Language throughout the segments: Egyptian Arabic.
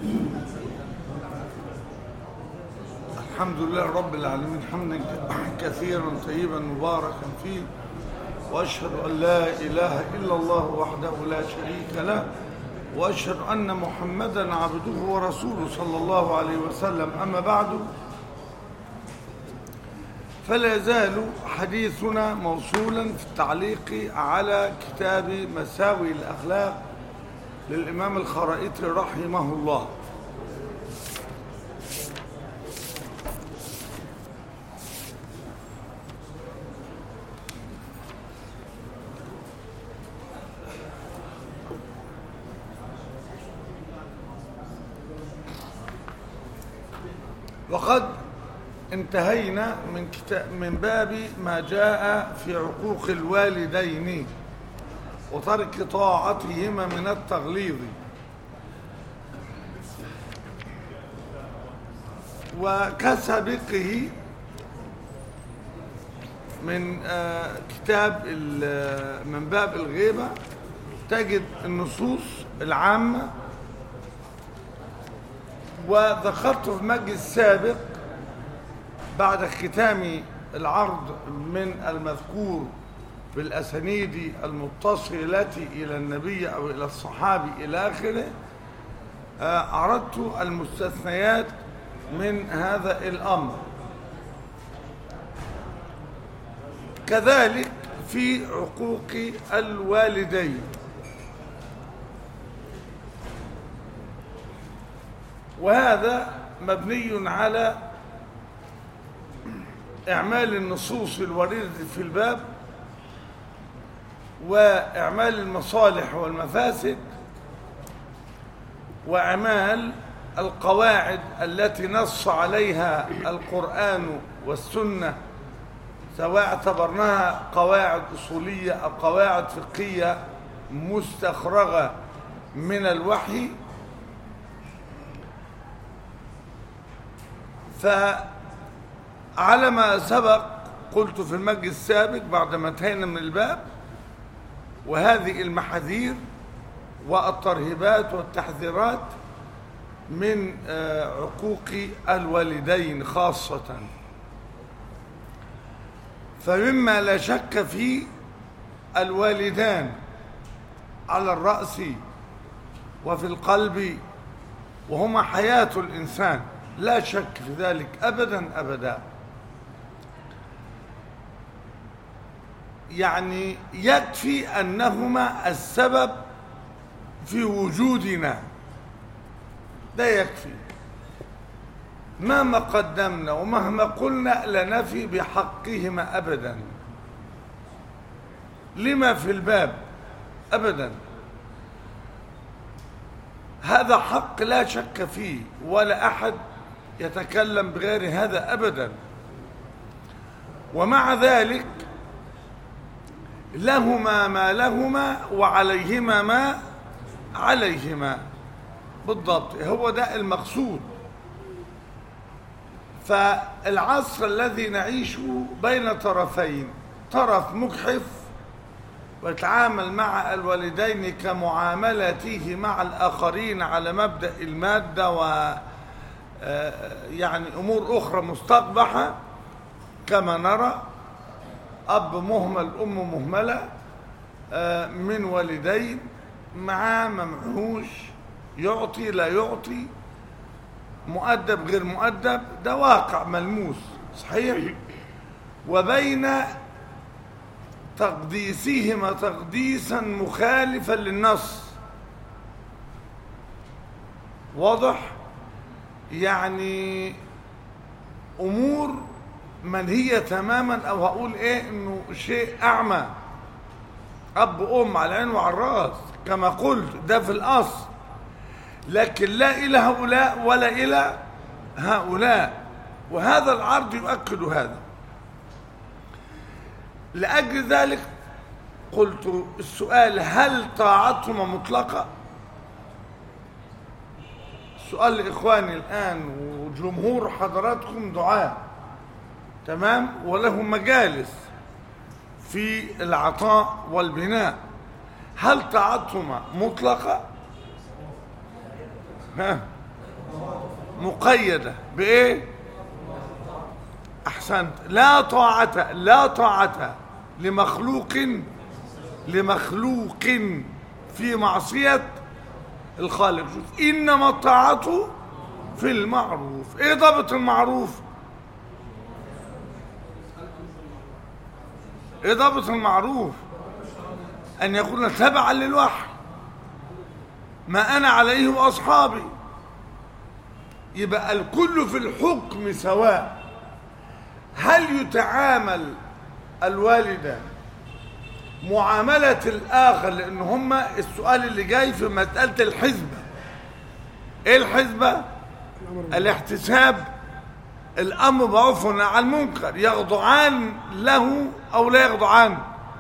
الحمد لله رب العالمين حمدا كثيرا طيبا مباركا فيه واشهد ان لا اله الا الله وحده لا شريك له واشهد ان محمدا عبده ورسوله صلى الله عليه وسلم اما بعد فلا يزال حديثنا موصولا في التعليق على كتاب مساوي الاخلاق للامام الخرائطي رحمه الله وقد انتهينا من كتاب من باب ما جاء في عقوق الوالدين وترك طاعتهما من التغليظ وكسبقه من آه، كتاب ال- من باب الغيبة تجد النصوص العامة وذكرت في المجلس السابق بعد ختام العرض من المذكور بالأسانيد المتصلة إلى النبي أو إلى الصحابي إلى آخره آه، أردت المستثنيات من هذا الأمر كذلك في عقوق الوالدين وهذا مبني على إعمال النصوص الواردة في الباب وإعمال المصالح والمفاسد وإعمال القواعد التي نص عليها القرآن والسنة سواء اعتبرناها قواعد أصولية أو قواعد فقهية مستخرجة من الوحي فعلى ما سبق قلت في المجلس السابق بعد ما انتهينا من الباب وهذه المحاذير والترهيبات والتحذيرات من آه، عقوق الوالدين خاصة فمما لا شك فيه الوالدان على الرأس وفي القلب وهما حياة الإنسان لا شك في ذلك أبدا أبدا يعني يكفي أنهما السبب في وجودنا ده يكفي مهما قدمنا ومهما قلنا لا نفي بحقهما أبدا لما في الباب أبدا هذا حق لا شك فيه ولا أحد يتكلم بغير هذا أبدا ومع ذلك لهما ما لهما وعليهما ما عليهما بالضبط هو ده المقصود فالعصر الذي نعيشه بين طرفين طرف مجحف ويتعامل مع الوالدين كمعاملته مع الآخرين على مبدأ المادة و آه، يعني أمور أخرى مستقبحة كما نرى أب مهمل أم مهملة آه، من والدين معاه ممعوش يعطي لا يعطي مؤدب غير مؤدب ده واقع ملموس صحيح وبين تقديسهما تقديسا مخالفا للنص واضح يعني امور منهيه تماما او هقول ايه انه شيء اعمى اب ام على العين وعلى الراس كما قلت ده في الاصل لكن لا الى هؤلاء ولا الى هؤلاء وهذا العرض يؤكد هذا لأجل ذلك قلت السؤال هل طاعتهما مطلقة السؤال لإخواني الآن وجمهور حضراتكم دعاء تمام ولهم مجالس في العطاء والبناء هل طاعتهما مطلقة ها مقيدة بإيه أحسنت لا طاعة لا طاعة لمخلوق لمخلوق في معصية الخالق شوف إنما الطاعة في المعروف إيه ضبط المعروف إيه ضبط المعروف أن يكون تبعا للوحي ما أنا عليه وأصحابي يبقى الكل في الحكم سواء هل يتعامل الوالدة معاملة الآخر لأن هما السؤال اللي جاي في مسألة الحزبة إيه الحزبة؟ الاحتساب الأمر معروف عن المنكر يخضعان له أو لا يخضعان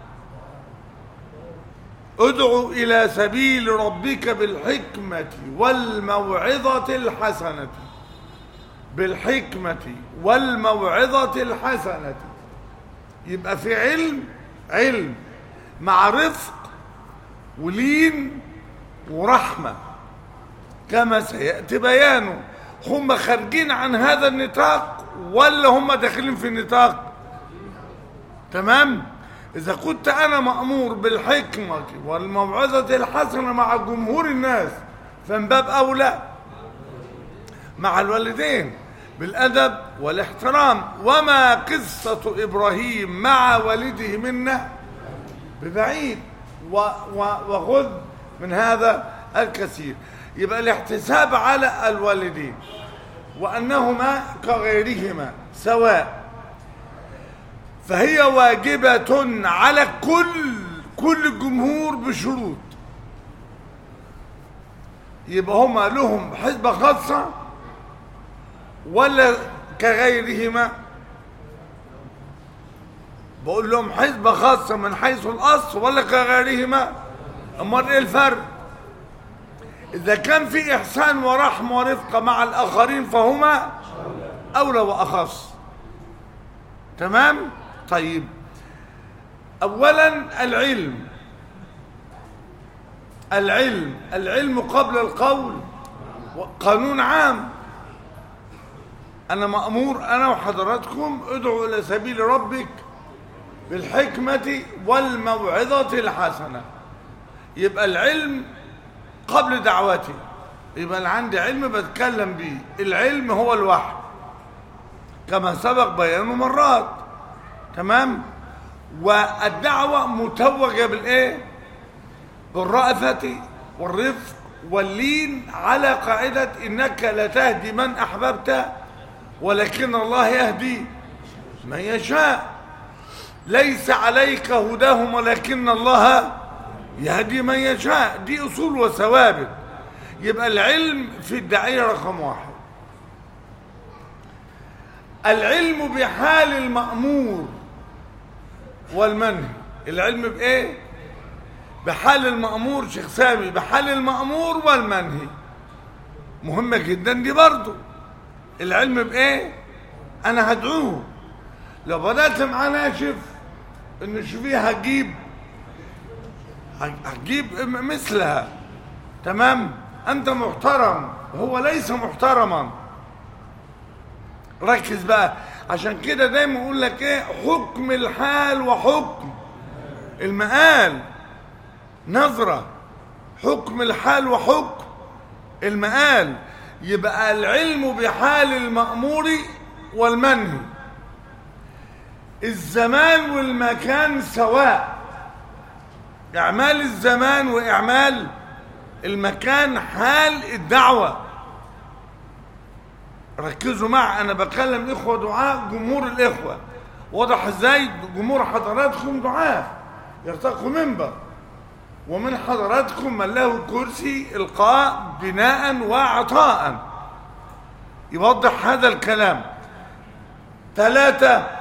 ادعو إلى سبيل ربك بالحكمة والموعظة الحسنة بالحكمة والموعظة الحسنة يبقى في علم علم مع رفق ولين ورحمة كما سيأتي بيانه هم خارجين عن هذا النطاق ولا هم داخلين في النطاق تمام إذا كنت أنا مأمور بالحكمة والموعظة الحسنة مع جمهور الناس فمن باب أولى مع الوالدين بالأدب والاحترام وما قصة إبراهيم مع والده منا ببعيد وخذ من هذا الكثير يبقى الاحتساب على الوالدين وأنهما كغيرهما سواء فهي واجبة على كل كل الجمهور بشروط يبقى هما لهم حسبة خاصة ولا كغيرهما بقول لهم حسبة خاصة من حيث الأصل ولا كغيرهما أمال إيه الفرق إذا كان في إحسان ورحمة ورفقة مع الآخرين فهما أولى وأخص تمام طيب أولا العلم العلم العلم قبل القول قانون عام أنا مأمور أنا وحضراتكم ادعوا إلى سبيل ربك بالحكمة والموعظة الحسنة يبقى العلم قبل دعوتي يبقى أنا عندي علم بتكلم بيه العلم هو الوحي كما سبق بيانه مرات تمام والدعوة متوجة بالإيه بالرأفة والرفق واللين على قاعدة إنك لا تهدي من أحببت ولكن الله يهدي من يشاء ليس عليك هداهم ولكن الله يهدي من يشاء دي أصول وثوابت يبقى العلم في الداعية رقم واحد العلم بحال المأمور والمنهي العلم بإيه بحال المأمور شيخ سامي بحال المأمور والمنهي مهمة جدا دي برضو العلم بإيه أنا هدعوه لو بدأت معاه ناشف إن شوفيه هجيب هتجيب مثلها تمام أنت محترم هو ليس محترما ركز بقى عشان كده دايما يقول لك ايه حكم الحال وحكم المقال نظرة حكم الحال وحكم المقال يبقى العلم بحال المأمور والمنهي الزمان والمكان سواء إعمال الزمان وإعمال المكان حال الدعوة ركزوا مع أنا بكلم إخوة دعاء جمهور الإخوة واضح إزاي جمهور حضراتكم دعاء يرتقوا منبر ومن حضراتكم من له كرسي إلقاء بناء وعطاء يوضح هذا الكلام ثلاثة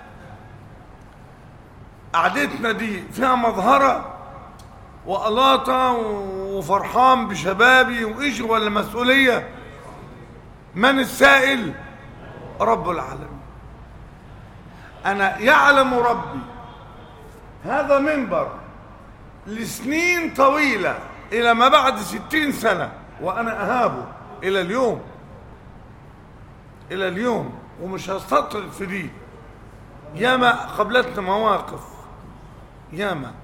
قعدتنا دي فيها مظهرة وقلاطة وفرحان بشبابي وإيش ولا مسؤولية من السائل رب العالمين أنا يعلم ربي هذا منبر لسنين طويلة إلى ما بعد ستين سنة وأنا أهابه إلى اليوم الى اليوم ومش هستطرد في دي ياما قبلتنا مواقف ياما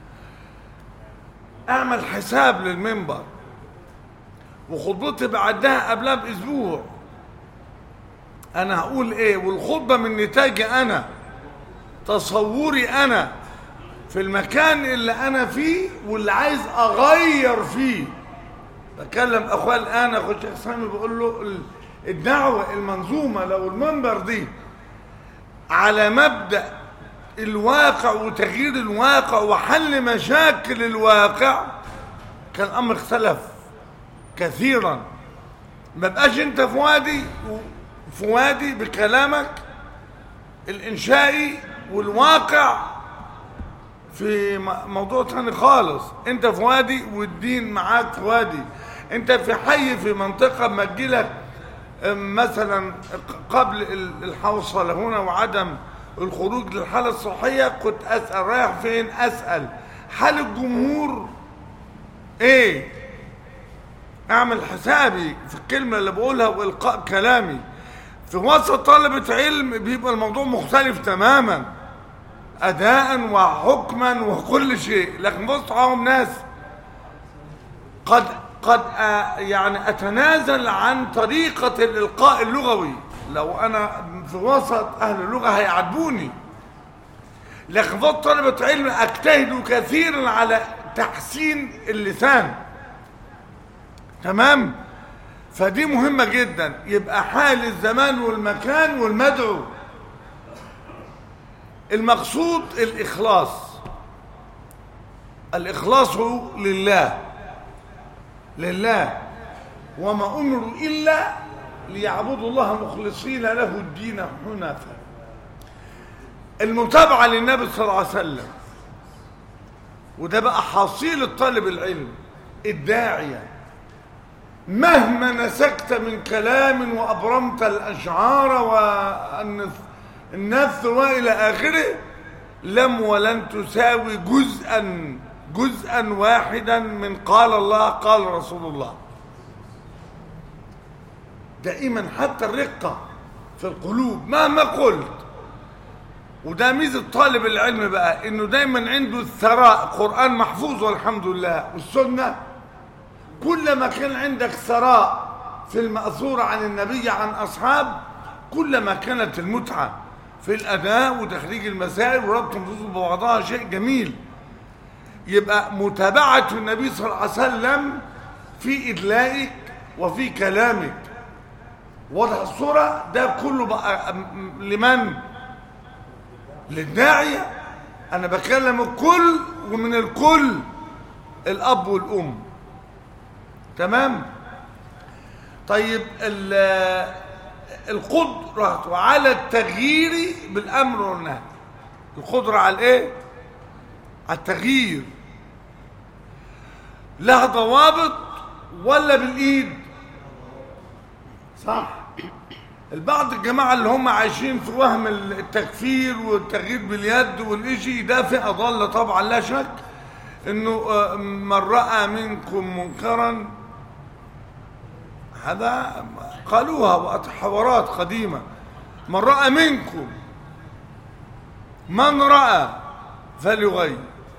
اعمل حساب للمنبر وخطبتي بعدها قبلها باسبوع انا هقول ايه والخطبه من نتاجي انا تصوري انا في المكان اللي انا فيه واللي عايز اغير فيه بكلم اخويا الان اخو الشيخ سامي بقول له ال- الدعوه المنظومه لو المنبر دي على مبدا الواقع وتغيير الواقع وحل مشاكل الواقع كان الامر اختلف كثيرا ما بقاش انت في وادي في وادي بكلامك الانشائي والواقع في م- موضوع تاني خالص انت في وادي والدين معاك في وادي انت في حي في منطقة ما تجيلك ام، مثلا ق- قبل ال- الحوصلة هنا وعدم الخروج للحالة الصحية كنت اسأل رايح فين اسأل حال الجمهور ايه اعمل حسابي في الكلمة اللي بقولها والقاء كلامي في وسط طلبة علم بيبقى الموضوع مختلف تماما أداء وحكما وكل شيء لكن بص معاهم ناس قد قد آه، يعني أتنازل عن طريقة الإلقاء اللغوي لو أنا في وسط أهل اللغة هيعاتبوني لكن بص طلبة علم أجتهد كثيرا على تحسين اللسان تمام فدي مهمة جدا يبقى حال الزمان والمكان والمدعو المقصود الإخلاص الإخلاص لله لله وما أمروا إلا ليعبدوا الله مخلصين له الدين حنفاء المتابعة للنبي صلى الله عليه وسلم وده بقى حصيل الطالب العلم الداعية مهما نسكت من كلام وأبرمت الأشعار والنثر وإلى آخره لم ولن تساوي جزءا جزءا واحدا من قال الله قال رسول الله دائما حتى الرقة في القلوب مهما قلت وده ميزة طالب العلم بقى انه دايما عنده الثراء قرآن محفوظ والحمد لله والسنة كلما كان عندك ثراء في المأثور عن النبي عن أصحاب كلما كانت المتعة في الأداء وتخريج المسائل وربط النصوص ببعضها شيء جميل يبقى متابعة النبي صلى الله عليه وسلم في إدلائك وفي كلامك واضح الصورة ده كله بقى م- لمن للداعية أنا بكلم الكل ومن الكل الأب والأم تمام طيب ال- القدرة على التغيير بالأمر والنهي القدرة على الإيه؟ على التغيير لها ضوابط ولا بالإيد صح البعض الجماعة اللي هم عايشين في وهم التكفير والتغيير باليد والإشي ده فئة ضالة طبعا لا شك انه آه، من رأى منكم منكرا هذا قالوها وقت حوارات قديمة من رأى منكم من رأى فليغير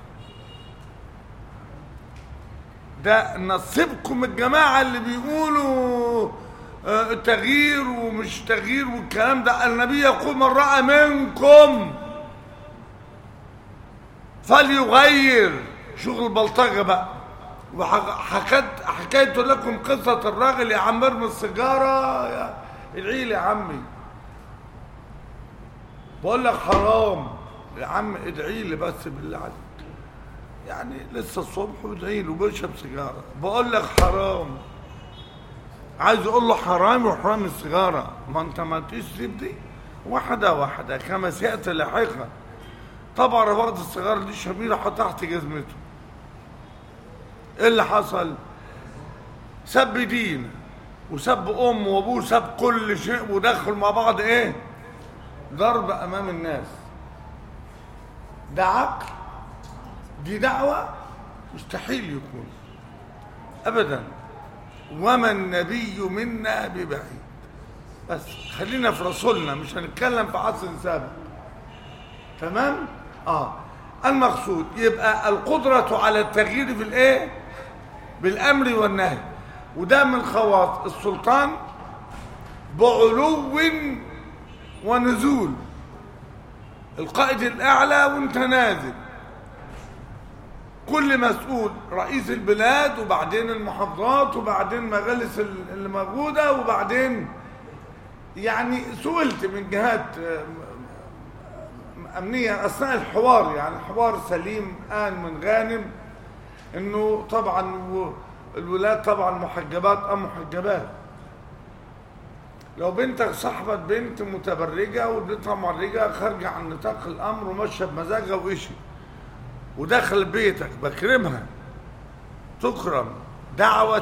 ده نصيبكم الجماعة اللي بيقولوا آه، تغيير ومش تغيير والكلام ده النبي يقول من رأى منكم فليغير شغل بلطجة بقى وحكيت حكيت لكم قصة الراجل يا عم ارمي السيجارة يا ادعي لي يا عمي بقول لك حرام يا عم ادعي لي بس بالله عليك يعني لسه الصبح وادعي له بيشرب سيجارة بقول لك حرام عايز اقول له حرام وحرام السيجارة ما انت ما تسيب دي واحدة واحدة كما سيأتي لاحقا طبعا رفضت السيجارة دي شميلة حط تحت جزمته ايه اللي حصل سب دين وسب امه وابوه سب كل شيء ودخل مع بعض ايه ضرب امام الناس ده عقل دي دعوة مستحيل يكون ابدا وما النبي منا ببعيد بس خلينا في رسولنا مش هنتكلم في عصر سابق تمام اه المقصود يبقى القدرة على التغيير في الايه بالامر والنهي وده من خواص السلطان بعلو ونزول القائد الاعلى وانت نازل كل مسؤول رئيس البلاد وبعدين المحافظات وبعدين مجالس اللي موجوده وبعدين يعني سئلت من جهات أمنية أثناء الحوار يعني حوار سليم آن من غانم إنه طبعا الولاد طبعا محجبات أم محجبات لو بنتك صاحبة بنت متبرجة وبنتها معرجة خارجة عن نطاق الأمر وماشية بمزاجها وإشي ودخل بيتك بكرمها تكرم دعوة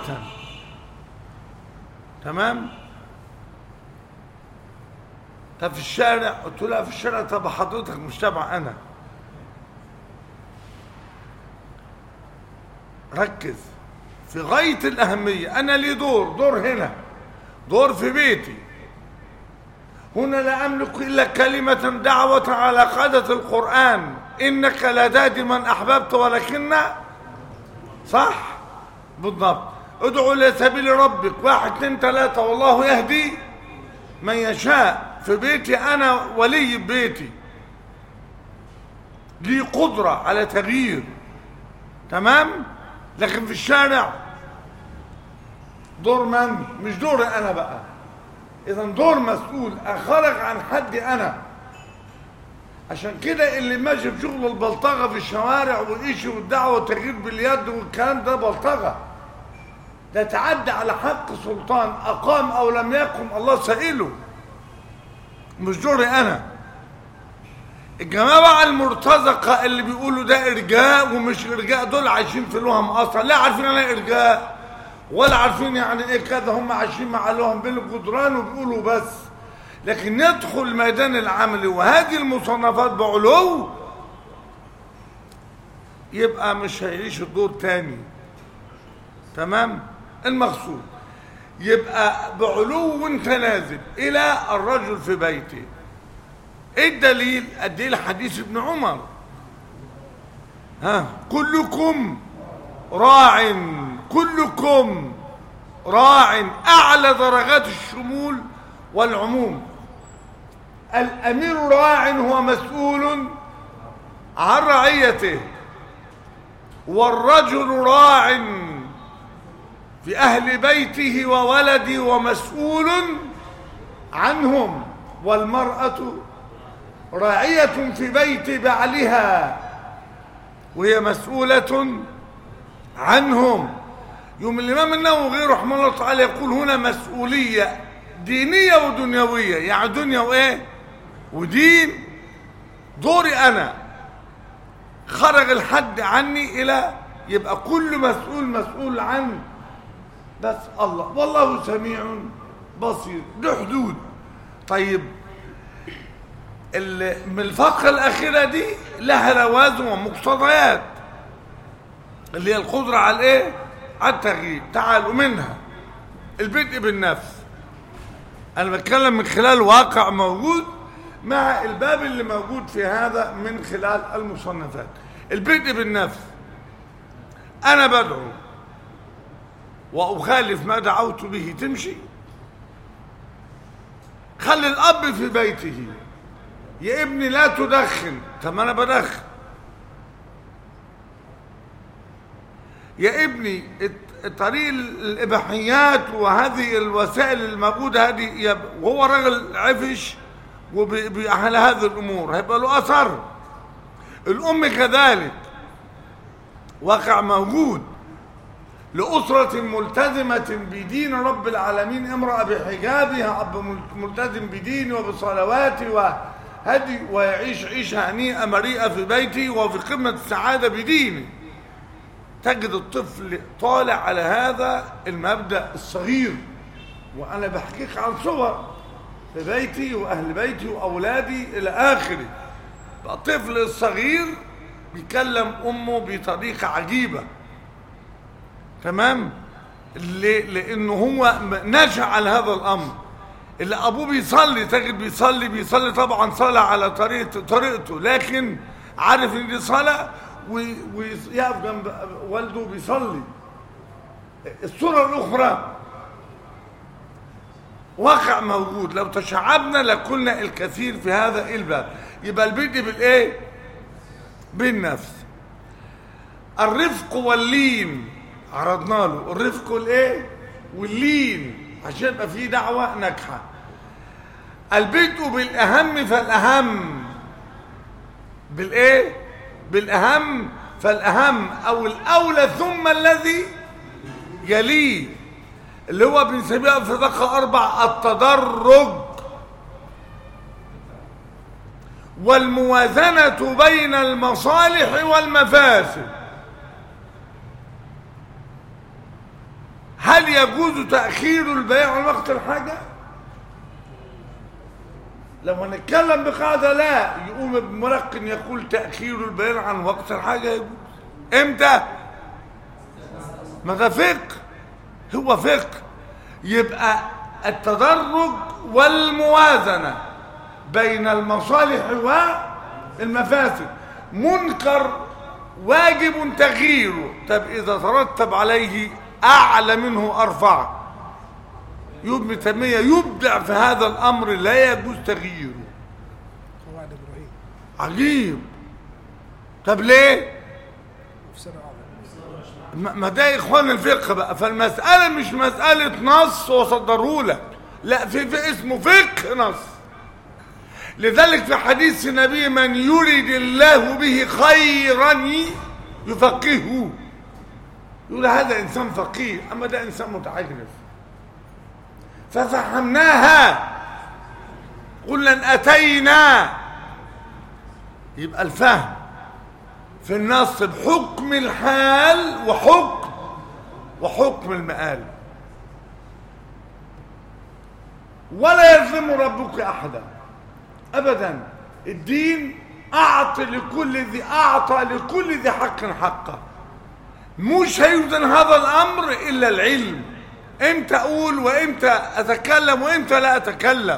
تمام طب في الشارع قلت له في الشارع طب حضرتك مش تبع انا ركز في غاية الأهمية أنا لي دور دور هنا دور في بيتي هنا لا أملك إلا كلمة دعوة على قادة القرآن إنك لا تهدي من أحببت ولكن صح بالضبط ادعو إلى سبيل ربك واحد اثنين ثلاثة والله يهدي من يشاء في بيتي أنا ولي بيتي لي قدرة على تغيير تمام لكن في الشارع دور من مش دوري أنا بقى إذا دور مسؤول أخرج عن حدي أنا عشان كده اللي ماشي في شغل البلطجة في الشوارع والإيش والدعوة والتغيير باليد والكلام ده بلطجة ده تعدى على حق سلطان أقام أو لم يقم الله سائله مش دوري انا الجماعه المرتزقه اللي بيقولوا ده ارجاء ومش ارجاء دول عايشين في الوهم اصلا لا عارفين انا ارجاء ولا عارفين يعني ايه كذا هم عايشين مع الوهم بالجدران وبيقولوا بس لكن ندخل ميدان العمل وهذه المصنفات بعلو يبقى مش هيعيش الدور تاني تمام المقصود يبقى بعلو تنازل الى الرجل في بيته ايه الدليل ادي الحديث ابن عمر ها كلكم راع كلكم راع اعلى درجات الشمول والعموم الامير راع هو مسؤول عن رعيته والرجل راع في أهل بيته وولده ومسؤول عنهم والمرأة راعية في بيت بعلها وهي مسؤولة عنهم يوم الإمام النووي رحمه الله تعالى يقول هنا مسؤولية دينية ودنيوية يعني دنيا وإيه ودين دوري أنا خرج الحد عني إلى يبقى كل مسؤول مسؤول عن بس الله والله سميع بصير له حدود طيب من الفقرة الأخيرة دي لها لوازم ومقتضيات اللي هي القدرة على الايه على التغيير تعالوا منها البدء بالنفس انا بتكلم من خلال واقع موجود مع الباب اللي موجود في هذا من خلال المصنفات البدء بالنفس انا بدعو واخالف ما دعوت به تمشي خلي الاب في بيته يا ابني لا تدخن طب انا بدخن يا ابني طريق الاباحيات وهذه الوسائل الموجوده هذه وهو راجل عفش وعلى هذه الامور هيبقى له اثر الام كذلك واقع موجود لأسرة ملتزمة بدين رب العالمين امرأة بحجابها أب ملتزم بدينه وبصلواته وهدي ويعيش عيشة هنيئة مريئة في بيته وفي قمة السعادة بدينه تجد الطفل طالع على هذا المبدأ الصغير وأنا بحكيك عن صور في بيتي وأهل بيتي وأولادي إلى آخره الطفل الصغير بيكلم أمه بطريقة عجيبة تمام ليه؟ لأنه هو نشأ على هذا الأمر اللي ابوه بيصلي تجد بيصلي بيصلي طبعا صلاه على طريقه طريقته لكن عارف ان دي صلاه وي- ويقف جنب والده بيصلي الصوره الاخرى واقع موجود لو تشعبنا لقلنا الكثير في هذا الباب يبقى البدء بالايه بالنفس الرفق واللين عرضنا له الرفق والايه واللين عشان يبقى في دعوه ناجحه البدء بالاهم فالاهم بالايه بالاهم فالاهم او الاولى ثم الذي يليه اللي هو بنسميها في دقة أربع التدرج والموازنة بين المصالح والمفاسد هل يجوز تأخير البيع عن وقت الحاجة؟ لو هنتكلم بقاعدة لا يقوم ابن ملقن يقول تأخير البيع عن وقت الحاجة يجوز امتى؟ ما ده فقه هو فقه يبقى التدرج والموازنة بين المصالح والمفاسد منكر واجب تغييره طب إذا ترتب عليه أعلى منه أرفع ابن تيمية يبدع في هذا الأمر لا يجوز تغييره قواعد ابراهيم عجيب طب ليه؟ مفسده اعظم ما ما ده اخوان الفقه بقى فالمسألة مش مسألة نص وصدره لك لا في, في اسمه فقه نص لذلك في حديث النبي من يريد الله به خيرا يفقهه يقول هذا انسان فقيه اما ده انسان متعجرف ففهمناها قلنا اتينا يبقى الفهم في النص بحكم الحال وحكم وحكم المآل ولا يظلم ربك أحدا أبدا الدين أعطى لكل ذي أعطى لكل ذي حق حقه مش هيوزن هذا الأمر إلا العلم إمتى أقول وإمتى أتكلم وإمتى لا أتكلم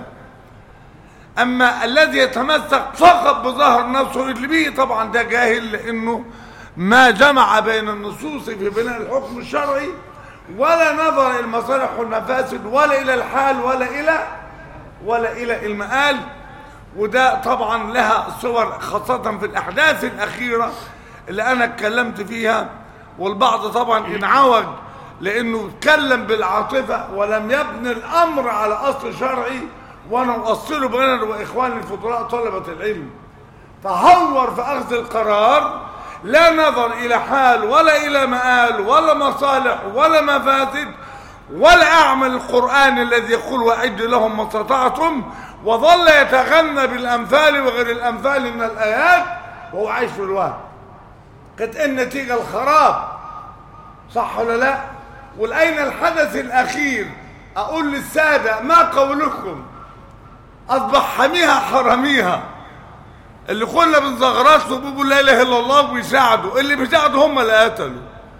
اما الذي يتمسك فقط بظهر نفسه اللي به طبعا ده جاهل لانه ما جمع بين النصوص في بناء الحكم الشرعي ولا نظر الى المصالح والمفاسد ولا الى الحال ولا الى ولا الى المآل وده طبعا لها صور خاصة في الاحداث الاخيرة اللي انا اتكلمت فيها والبعض طبعا انعوج لانه اتكلم بالعاطفة ولم يبني الامر على اصل شرعي وانا اوصله بين واخواني الفضلاء طلبة العلم فهور في اخذ القرار لا نظر الى حال ولا الى مآل ولا مصالح ولا مفاسد ولا اعمل القرآن الذي يقول واعد لهم ما استطعتم وظل يتغنى بالامثال وغير الامثال من الايات وهو عايش في الوهم كانت إيه النتيجة الخراب صح ولا لا والأين الحدث الأخير أقول للسادة ما قولكم أصبح حميها حراميها اللي كنا بنزغرط له بيقولوا لا اله الا الله ويساعدوا اللي بيساعدوا هم اللي قتلوا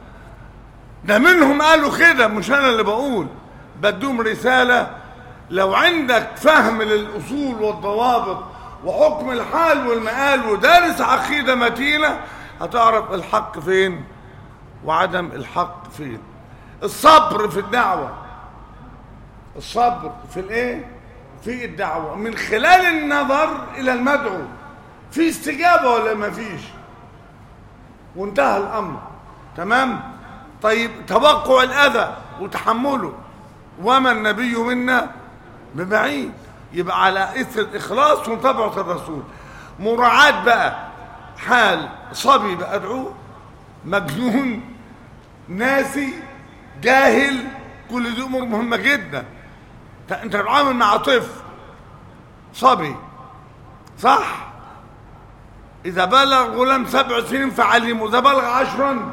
ده منهم قالوا كده مش انا اللي بقول بدوم رساله لو عندك فهم للاصول والضوابط وحكم الحال والمآل ودارس عقيده متينه هتعرف الحق فين وعدم الحق فين الصبر في الدعوه الصبر في الايه في الدعوه من خلال النظر الى المدعو في استجابه ولا ما فيش وانتهى الامر تمام طيب توقع الاذى وتحمله وما النبي منا ببعيد يبقى على اثر الاخلاص ومتابعه الرسول مراعاه بقى حال صبي بادعوه مجنون ناسي جاهل كل دي امور مهمه جدا انت بتتعامل مع طفل صبي صح إذا بلغ غلام سبع سنين فعلموا إذا بلغ عشرا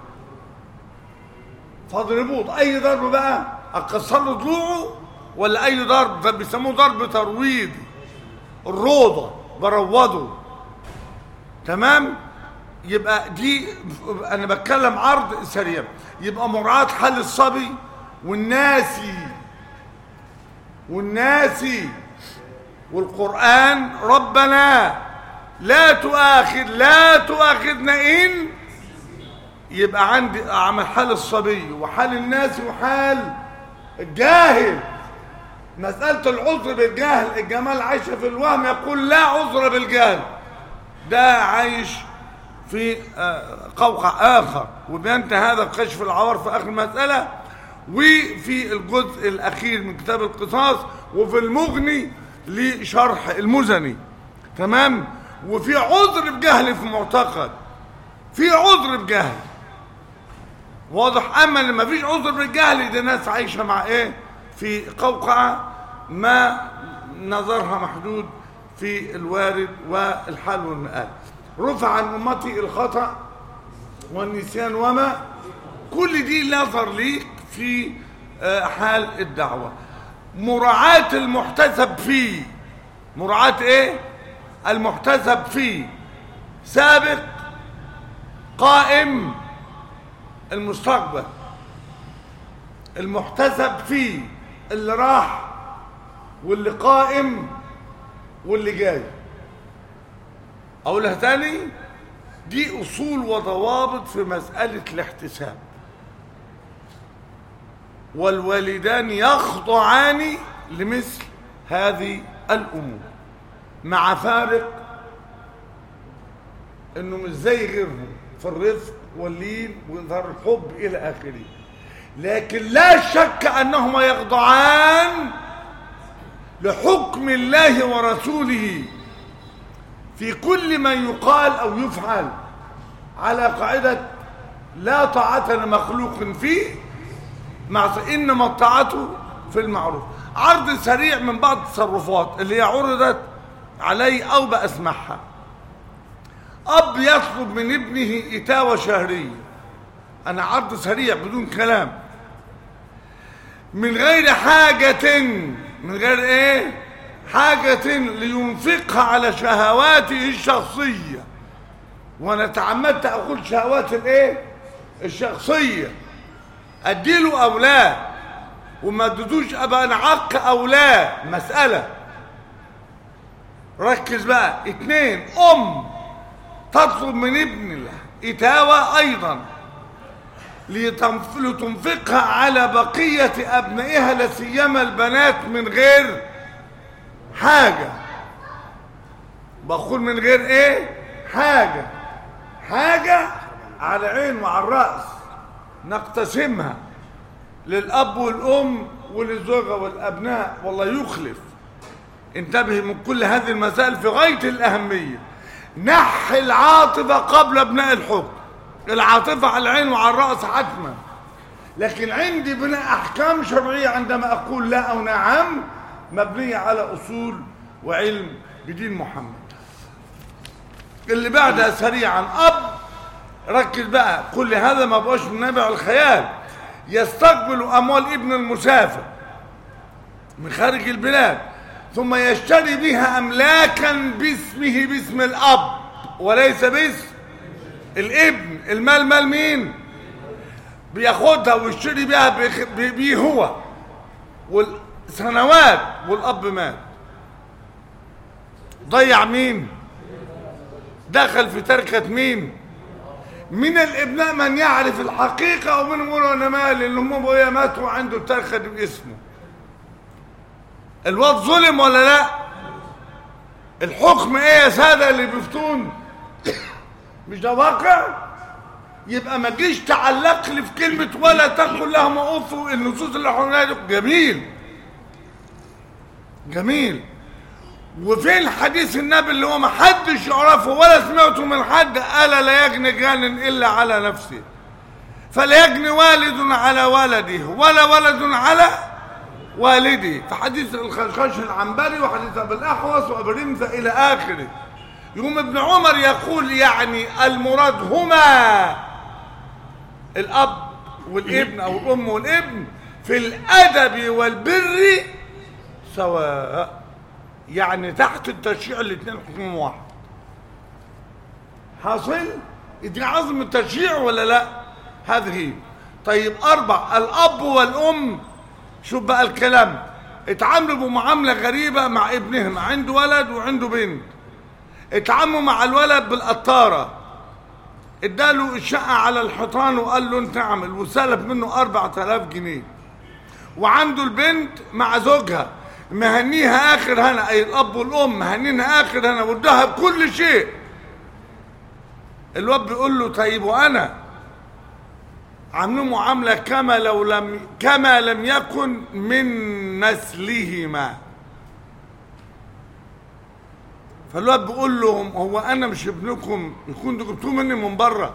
فاضربوه أي ضرب بقى أكسر له ضلوعه ولا أي ضرب ده بيسموه ضرب ترويض الروضة بروضه تمام يبقى دي أنا بتكلم عرض سريع يبقى مراعاة حال الصبي والناسي والناس والقرآن ربنا لا تؤاخذ لا تؤاخذنا إن يبقى عندي أعمل حال الصبي وحال الناس وحال الجاهل مسألة العذر بالجهل الجمال عايشة في الوهم يقول لا عذر بالجهل ده عايش في آه، قوقع آخر وبينتهي هذا بكشف العوار في آخر المسألة وفي الجزء الأخير من كتاب القصاص وفي المغني لشرح المزني تمام وفي عذر بجهل في معتقد في عذر بجهل واضح اما اللي ما فيش عذر بالجهل دي ناس عايشه مع ايه في قوقعه ما نظرها محدود في الوارد والحال والمآل رفع عن امتي الخطا والنسيان وما كل دي نظر ليك في آه، حال الدعوه مراعاه المحتسب فيه مراعاه ايه المحتسب فيه سابق قائم المستقبل المحتسب فيه اللي راح واللي قائم واللي جاي اقولها تاني دي اصول وضوابط في مساله الاحتساب والوالدان يخضعان لمثل هذه الامور مع فارق انه مش زي غيرهم في الرزق واللين وإظهار الحب إلى آخره لكن لا شك أنهما يخضعان لحكم الله ورسوله في كل ما يقال أو يفعل على قاعدة لا طاعة لمخلوق فيه مع إنما الطاعة في المعروف عرض سريع من بعض التصرفات اللي هي عرضت علي أو بأسمعها أب يطلب من ابنه إتاوة شهرية أنا عرض سريع بدون كلام من غير حاجة من غير إيه حاجة لينفقها على شهواته الشخصية وأنا تعمدت أقول شهوات الإيه الشخصية أديله أو لا وما اديتوش أبقى نعق أو لا مسألة ركز بقى اتنين أم تطلب من ابن الله إتاوة أيضا لتنف- لتنفقها على بقية أبنائها لا سيما البنات من غير حاجة بقول من غير إيه حاجة حاجة على العين وعلى الرأس نقتسمها للأب والأم وللزوجة والأبناء والله يخلف انتبه من كل هذه المسائل في غاية الأهمية نحي العاطفة قبل ابناء الحكم العاطفة على العين وعلى الرأس حتما لكن عندي بناء أحكام شرعية عندما أقول لا أو نعم مبنية على أصول وعلم بدين محمد اللي بعدها سريعا أب ركز بقى كل هذا ما بقاش من نابع الخيال يستقبل أموال ابن المسافر من خارج البلاد ثم يشتري بها أملاكا باسمه باسم الأب وليس باسم الابن المال مال مين بياخدها ويشتري بها بيخ- بي- بيه هو والسنوات والأب مات ضيع مين دخل في تركة مين من الابناء من يعرف الحقيقة ومنهم يقولوا انا مالي اللي هم ابويا ماتوا عنده التركة دي باسمه الواد ظلم ولا لا الحكم ايه يا سادة اللي بيفتون مش ده واقع يبقى ما تجيش تعلق لي في كلمة ولا تقل لهم اوف النصوص اللي حولنا دي جميل جميل وفين حديث النبي اللي هو ما حدش يعرفه ولا سمعته من حد الا لا يجني جان الا على نفسه فلا يجني والد على ولده ولا ولد على والده في حديث الخشخاش العنبري وحديث ابي الاحوص وابي رمزه الى اخره يقوم ابن عمر يقول يعني المراد هما الاب والابن او الام والابن في الادب والبر سواء يعني تحت التشريع الاثنين حكم واحد حاصل دي عظم التشريع ولا لا هذه طيب اربع الاب والام شوف بقى الكلام اتعاملوا بمعاملة غريبة مع ابنهم عنده ولد وعنده بنت اتعاملوا مع الولد بالقطارة اداله الشقة على الحيطان وقال له انت اعمل وسلب منه 4000 جنيه وعنده البنت مع زوجها مهنيها اخر هنا اي الاب والام مهنينها اخر هنا واداها بكل شيء الواد بيقول له طيب وانا عاملين معامله كما لو لم كما لم يكن من نسلهما فالواد بيقول لهم هو انا مش ابنكم يكون جبتوه مني من بره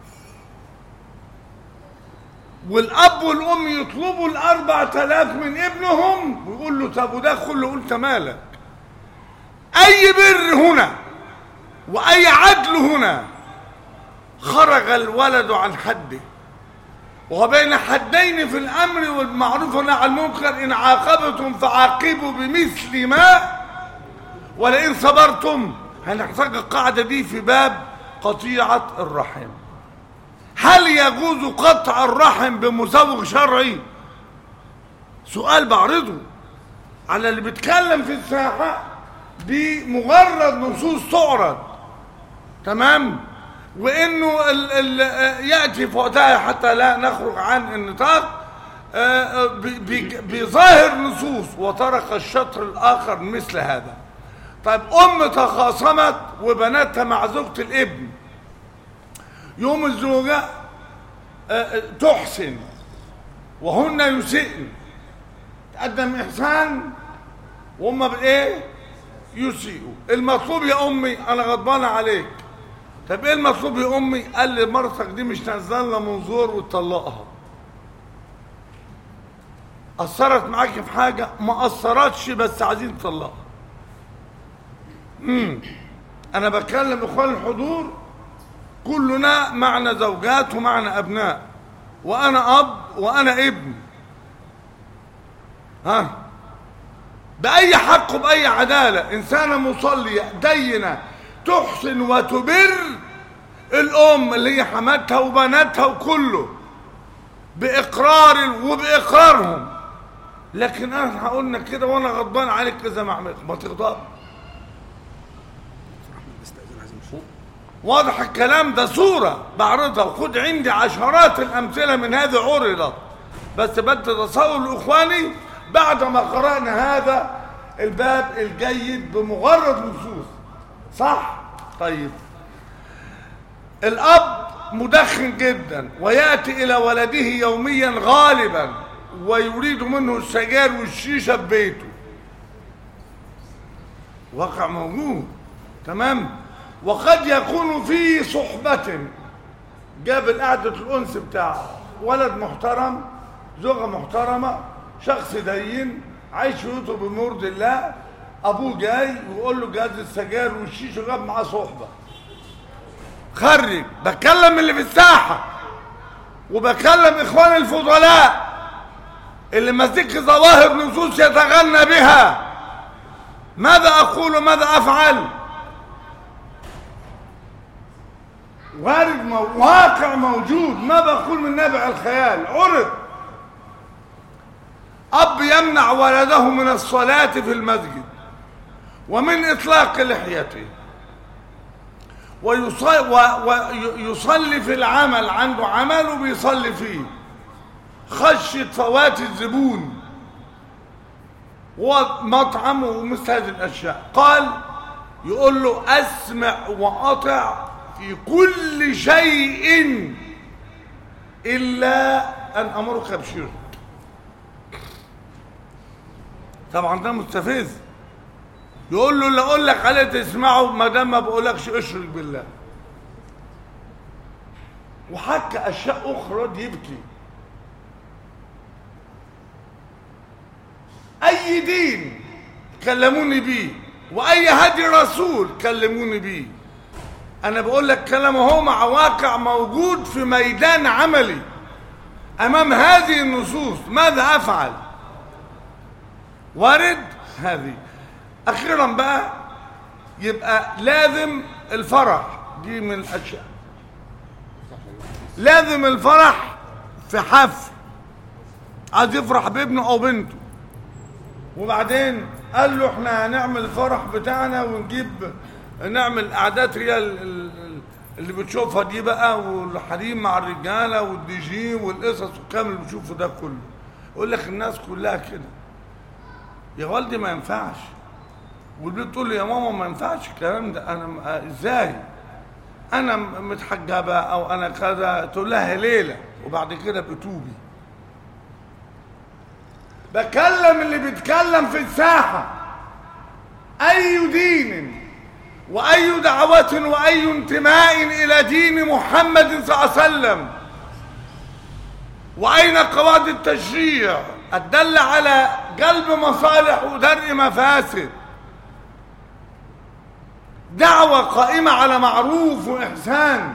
والاب والام يطلبوا الاربع تلاف من ابنهم ويقول له طب وده كله قلت مالك اي بر هنا واي عدل هنا خرج الولد عن حده وبين حدين في الامر والمعروف والنهي عن المنكر ان عاقبتم فعاقبوا بمثل ما ولئن صبرتم هنحتاج القاعده دي في باب قطيعه الرحم هل يجوز قطع الرحم بمزوج شرعي سؤال بعرضه على اللي بيتكلم في الساحه بمجرد نصوص تعرض تمام وانه ال ال ياتي في وقتها حتى لا نخرج عن النطاق آه، ب- ب- بظاهر نصوص وترك الشطر الاخر مثل هذا طيب ام تخاصمت وبناتها مع زوجة الابن يوم الزوجة آه، آه، تحسن وهن يسئن تقدم احسان وهم بايه يسيئوا المطلوب يا امي انا غضبانه عليك طب ايه المطلوب يا امي قال لي مرتك دي مش نزلنا منظور وتطلقها اثرت معاكي في حاجه ما اثرتش بس عايزين تطلقها امم انا بكلم اخوان الحضور كلنا معنا زوجات ومعنا ابناء وانا اب وانا ابن ها بأي حق وبأي عدالة إنسانة مصلية دينة تحسن وتبر الأم اللي هي حماتها وبناتها وكله بإقرار وبإقرارهم لكن أنا هقولنا كده وأنا غضبان عليك إذا ما عملت ما تغضب استاذن عايز امشي واضح الكلام ده صورة بعرضها وخد عندي عشرات الأمثلة من هذه عرضت بس بدي تصور لإخواني بعد ما قرأنا هذا الباب الجيد بمجرد نصوص صح؟ طيب الأب مدخن جدا ويأتي إلى ولده يوميا غالبا ويريد منه السجاير والشيشة في بيته واقع موجود تمام وقد يكون في صحبة جاب القعدة الأنس بتاعه ولد محترم زوجة محترمة شخص دين عايش حياته بمرض الله أبوه جاي ويقول له جهاز السجاير والشيش وجاب معاه صحبة خرج بتكلم اللي في الساحة وبكلم إخوان الفضلاء اللي ماسك ظواهر نصوص يتغنى بها ماذا أقول وماذا أفعل؟ وارد مو... واقع موجود ما بقول من نبع الخيال عرض أب يمنع ولده من الصلاة في المسجد ومن إطلاق لحيته ويصلي, ويصلي في العمل عنده عمل وبيصلي فيه خشية فوات الزبون ومطعم ومثل هذه الأشياء قال يقول له أسمع وأطع في كل شيء إلا أن أمرك بشرك طبعا ده مستفز يقول له اللي أقول لك عليه تسمعه ما دام ما بقولكش اشرك بالله وحكى أشياء أخرى دي يبكي أي دين كلموني بيه وأي هدي رسول كلموني بيه انا بقول لك كلام هو مع واقع موجود في ميدان عملي امام هذه النصوص ماذا افعل وارد هذه اخيرا بقى يبقى لازم الفرح دي من الاشياء لازم الفرح في حفل عايز يفرح بابنه او بنته وبعدين قال له احنا هنعمل الفرح بتاعنا ونجيب نعمل قعدات هي ال- ال- اللي بتشوفها دي بقى والحريم مع الرجاله والدي جي والقصص والكلام اللي بتشوفه ده كله يقول لك الناس كلها كده يا والدي ما ينفعش والبنت تقول لي يا ماما ما ينفعش الكلام ده انا م- آه، ازاي انا م- متحجبه او انا كذا تقول لها ليله وبعد كده بتوبي بكلم اللي بيتكلم في الساحه اي دين واي دعوه واي انتماء الى دين محمد صلى الله عليه وسلم واين قواعد التشريع الدل على جلب مصالح ودرء مفاسد دعوة قائمة على معروف وإحسان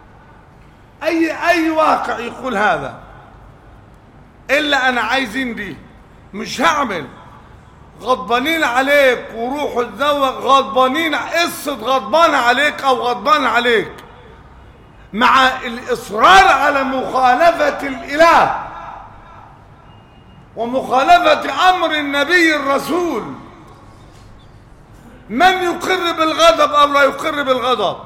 أي أي واقع يقول هذا إلا أنا عايزين دي مش هعمل غضبانين عليك وروحوا اتزوج غضبانين قصة غضبان عليك أو غضبان عليك مع الإصرار على مخالفة الإله ومخالفة أمر النبي الرسول من يقر بالغضب او لا يقر بالغضب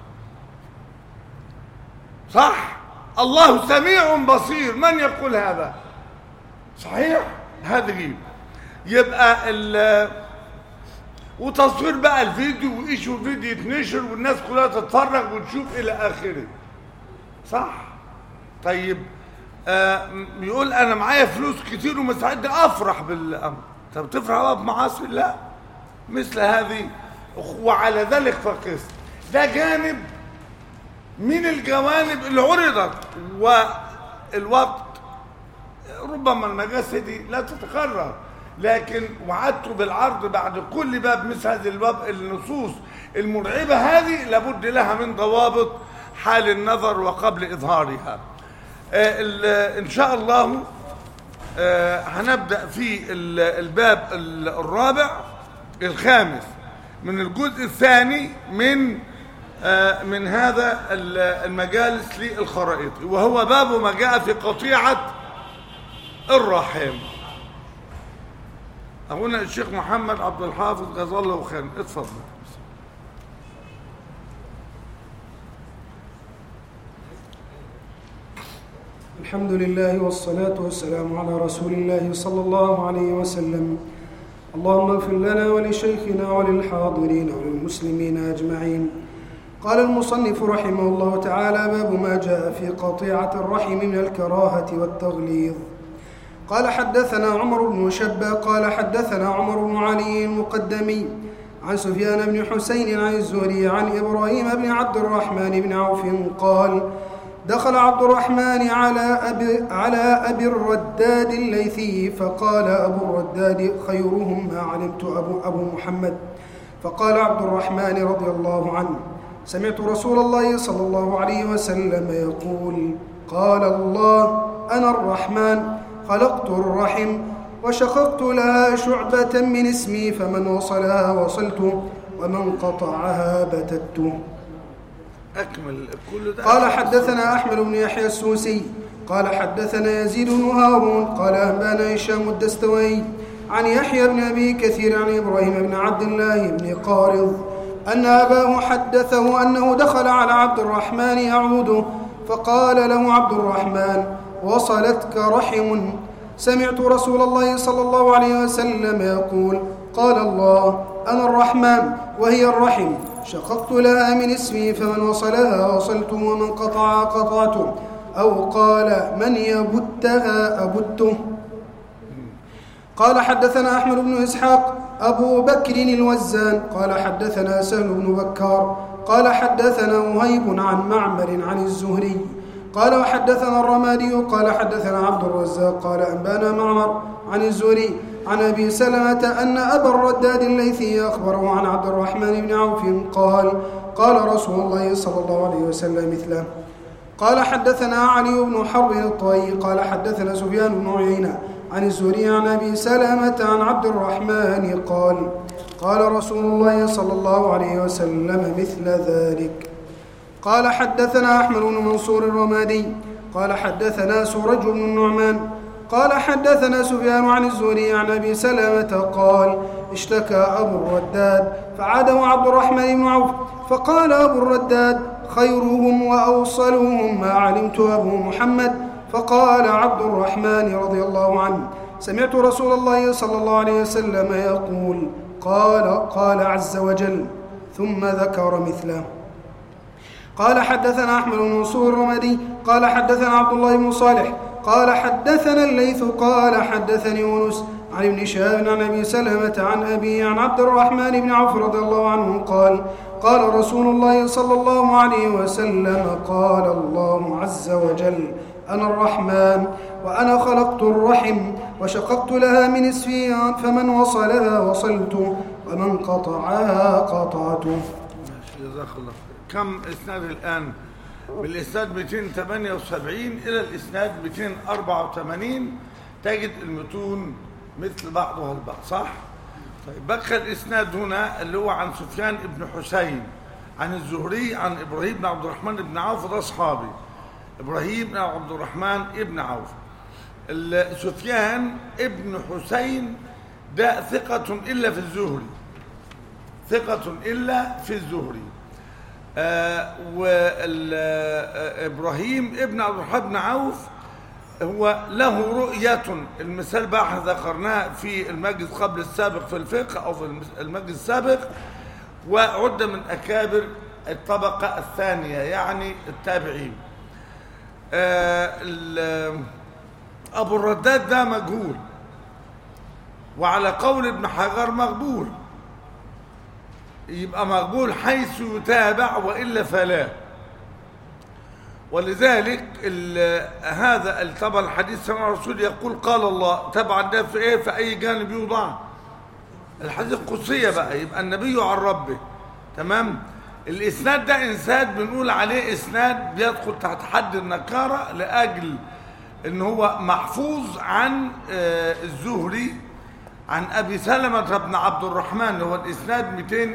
صح الله سميع بصير من يقول هذا صحيح هذه يبقى ال وتصوير بقى الفيديو وايش الفيديو يتنشر والناس كلها تتفرج وتشوف الى اخره صح طيب آه م- يقول انا معايا فلوس كتير ومستعد افرح بالامر طب تفرح بقى بمعاصي لا مثل هذه وعلى ذلك فقس ده جانب من الجوانب اللي عرضت والوقت ربما المجالس دي لا تتكرر لكن وعدت بالعرض بعد كل باب مثل هذه الباب النصوص المرعبة هذه لابد لها من ضوابط حال النظر وقبل إظهارها آه، ال- إن شاء الله آه، هنبدأ في ال- الباب ال- الرابع الخامس من الجزء الثاني من آه، من هذا ال- المجالس للخرائط وهو باب ما جاء في قطيعة الرحم أخونا الشيخ محمد عبد الحافظ جزاه الله خيرا اتفضل الحمد لله والصلاة والسلام على رسول الله صلى الله عليه وسلم اللهم اغفر لنا ولشيخنا وللحاضرين وللمسلمين أجمعين قال المصنف رحمه الله تعالى باب ما جاء في قطيعة الرحم من الكراهة والتغليظ قال حدثنا عمر بن شبة قال حدثنا عمر بن علي المقدمي عن سفيان بن حسين عن الزهري عن إبراهيم بن عبد الرحمن بن عوف قال دخل عبد الرحمن على أبي, على أبي الرداد الليثي فقال أبو الرداد خيرهم ما علمت أبو, أبو محمد فقال عبد الرحمن رضي الله عنه سمعت رسول الله صلى الله عليه وسلم يقول قال الله أنا الرحمن خلقت الرحم وشققت لها شعبة من اسمي فمن وصلها وصلت ومن قطعها بتته أكمل كل ده قال حدثنا أحمد بن يحيى السوسي قال حدثنا يزيد بن هارون قال أنبانا هشام الدستوي عن يحيى بن أبي كثير عن إبراهيم بن عبد الله بن قارض أن أباه حدثه أنه دخل على عبد الرحمن يعوده فقال له عبد الرحمن وصلتك رحم سمعت رسول الله صلى الله عليه وسلم يقول قال الله أنا الرحمن وهي الرحم شققت لها من اسمي فمن وصلها وصلت ومن قطعها قطعته أو قال من يبتها أبته قال حدثنا أحمد بن إسحاق أبو بكر الوزان قال حدثنا سهل بن بكار قال حدثنا وهيب عن معمر عن الزهري قال وحدثنا الرمادي قال حدثنا عبد الرزاق قال أنبانا معمر عن الزهري عن أبي سلمة أن أبا الرداد الليثي أخبره عن عبد الرحمن بن عوف قال قال رسول الله صلى الله عليه وسلم مثله قال حدثنا علي بن حرب الطائي قال حدثنا سفيان بن عيينة عن الزهري عن أبي سلمة عن عبد الرحمن قال قال رسول الله صلى الله عليه وسلم مثل ذلك قال حدثنا أحمد بن منصور الرمادي قال حدثنا سرج بن النعمان قال حدثنا سفيان عن الزهري عن أبي سلمة قال اشتكى أبو الرداد فعاده عبد الرحمن بن عوف فقال أبو الرداد خيرهم وأوصلهم ما علمت أبو محمد فقال عبد الرحمن رضي الله عنه سمعت رسول الله صلى الله عليه وسلم يقول قال قال عز وجل ثم ذكر مثله قال حدثنا أحمد بن منصور الرمدي قال حدثنا عبد الله بن صالح قال حدثنا الليث قال حدثني يونس عن ابن شهاب عن ابي سلمه عن ابي عن عبد الرحمن بن عوف رضي الله عنه قال قال رسول الله صلى الله عليه وسلم قال الله عز وجل انا الرحمن وانا خلقت الرحم وشققت لها من نصفين فمن وصلها وصلت ومن قطعها قطعته ماشي جزاك الله خير كم اسناد الان بالاسناد 278 الى الاسناد 284 تجد المتون مثل بعضها البعض صح طيب بقى الاسناد هنا اللي هو عن سفيان بن حسين عن الزهري عن ابراهيم بن عبد الرحمن بن عوف ده اصحابي ابراهيم بن عبد الرحمن بن عوف ال- سفيان ابن حسين ده ثقة إلا في الزهري ثقة إلا في الزهري آه وإبراهيم ابن عبد الرحمن بن عوف هو له رؤية المثال بقى احنا ذكرناه في المجلس قبل السابق في الفقه أو في المس- المجلس السابق وعد من أكابر الطبقة الثانية يعني التابعين آه ال- أبو الرداد ده مجهول وعلى قول ابن حجر مقبول يبقى مقبول حيث يتابع وإلا فلا ولذلك ال- هذا ال- طبعا الحديث سمع الرسول يقول قال الله طبعا ده في ايه في اي جانب يوضع الحديث القدسية بقى يبقى النبي عن ربه تمام الاسناد ده انساد بنقول عليه اسناد بيدخل تحت حد النكارة لاجل ان هو محفوظ عن آه، الزهري عن ابي سلمة بن عبد الرحمن هو الاسناد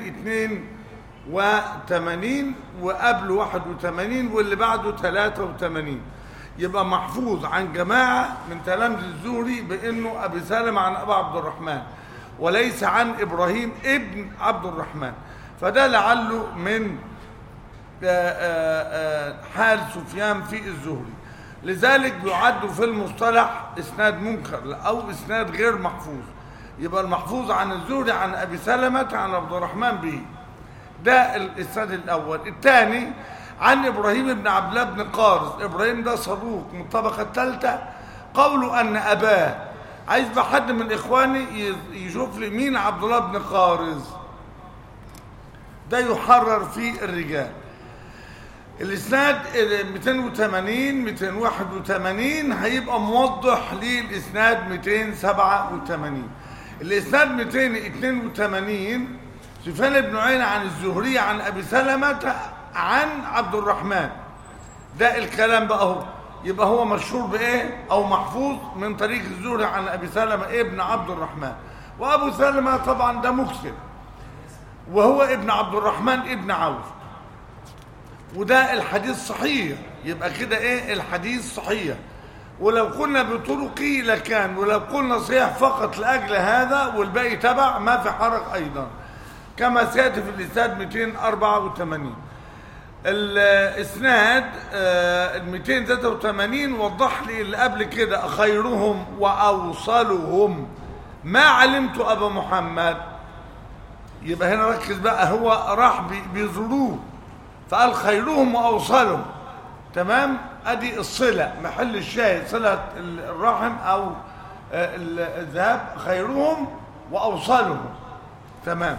282 وقبله 81 واللي بعده 83 يبقى محفوظ عن جماعة من تلامذة الزهري بانه ابي سلمة عن ابي عبد الرحمن وليس عن ابراهيم ابن عبد الرحمن فده لعله من آه، آه، آه، حال سفيان في الزهري لذلك يعد في المصطلح اسناد منكر او اسناد غير محفوظ يبقى المحفوظ عن الزهري عن ابي سلمة عن عبد الرحمن به ده الاسناد الاول الثاني عن ابراهيم بن عبد الله بن قارز ابراهيم ده صدوق من الطبقه الثالثه قوله ان اباه عايز بقى حد من اخواني ي- يشوف لي مين عبد الله بن قارز ده يحرر في الرجال الاسناد 280 281 هيبقى موضح للاسناد 287 الاسناد 282 سفيان بن عيينة عن الزهري عن ابي سلمة عن عبد الرحمن ده الكلام بقى اهو يبقى هو مشهور بايه او محفوظ من طريق الزهري عن ابي سلمة ابن عبد الرحمن وابو سلمة طبعا ده مكسب وهو ابن عبد الرحمن ابن عوف وده الحديث صحيح يبقى كده ايه الحديث صحيح ولو قلنا بطرقه لكان ولو قلنا صحيح فقط لاجل هذا والباقي تبع ما في حرج ايضا كما سياتي في الاسناد 284 الاسناد آه، ال 283 وضح لي اللي قبل كده خيرهم واوصلهم ما علمت ابا محمد يبقى هنا ركز بقى هو راح بي- بيزوروه فقال خيرهم واوصلهم تمام ادي الصله محل الشاهد صله ال- الرحم او آه، ال- الذهاب خيرهم واوصلهم تمام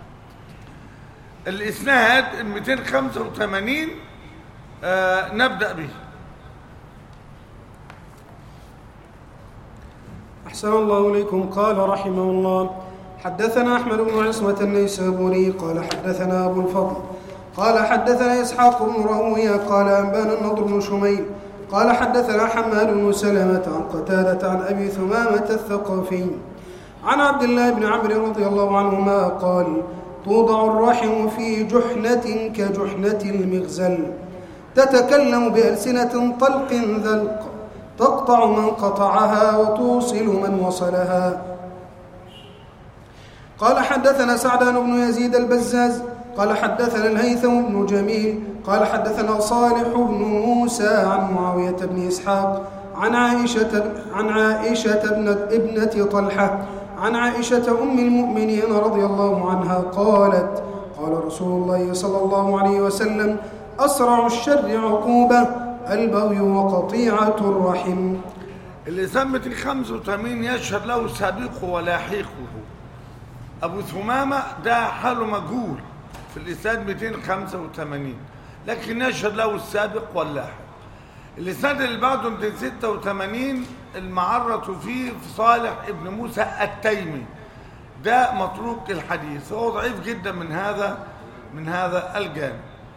الاسناد ال 285 آه نبدا به أحسن الله إليكم قال رحمه الله حدثنا أحمد بن عصمة النيسابوري قال حدثنا أبو الفضل قال حدثنا إسحاق بن راهويه قال أنبانا النضر بن شميل قال حدثنا حماد بن سلمة عن قتادة عن أبي ثمامة الثقفي عن عبد الله بن عمرو رضي الله عنهما قال توضع الرحم في جحنة كجحنة المغزل تتكلم بألسنة طلق ذلق تقطع من قطعها وتوصل من وصلها قال حدثنا سعدان بن يزيد البزاز قال حدثنا الهيثم بن جميل قال حدثنا صالح بن موسى عن معاوية بن إسحاق عن عائشة عن عائشة ابنة, ابنة طلحة عن عائشة أم المؤمنين رضي الله عنها قالت قال رسول الله صلى الله عليه وسلم أسرع الشر عقوبة البغي وقطيعة الرحم اللي ثبت ال 85 يشهد له سابقه ولاحقه أبو ثمامة ده حاله مجهول في الإسناد 285 لكن يشهد له السابق واللاحق الإسناد اللي بعده 286 المعرة فيه في صالح ابن موسى التيمي ده متروك الحديث هو ضعيف جدا من هذا من هذا الجانب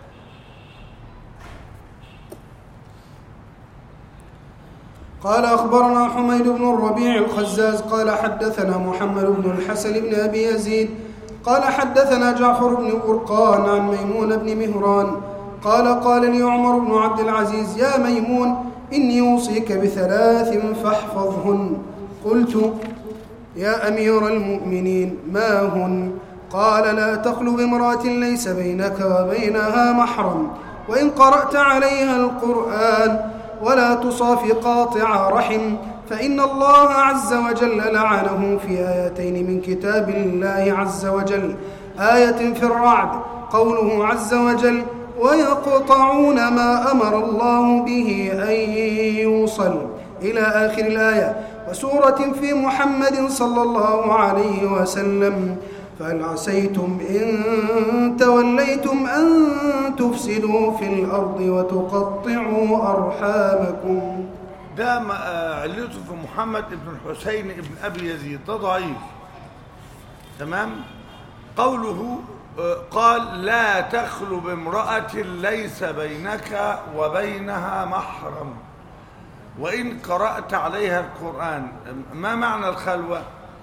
قال أخبرنا حميد بن الربيع الخزاز قال حدثنا محمد بن الحسن بن أبي يزيد قال حدثنا جعفر بن برقان عن ميمون بن مهران قال قال لي عمر بن عبد العزيز يا ميمون إني أوصيك بثلاث فاحفظهن قلت يا أمير المؤمنين ما هن قال لا تخلو بامرأة ليس بينك وبينها محرم وإن قرأت عليها القرآن ولا تصافي قاطع رحم فإن الله عز وجل لعنه في آيتين من كتاب الله عز وجل آية في الرعد قوله عز وجل ويقطعون ما أمر الله به أن يوصل إلى آخر الآية وسورة في محمد صلى الله عليه وسلم فهل عسيتم إن توليتم أن تفسدوا في الأرض وتقطعوا أرحامكم ده ما- آه، علته في محمد بن الحسين بن ابي يزيد ده ضعيف تمام قوله آه، قال لا تخلو بامرأة ليس بينك وبينها محرم وإن قرأت عليها القرآن ما معنى الخلوة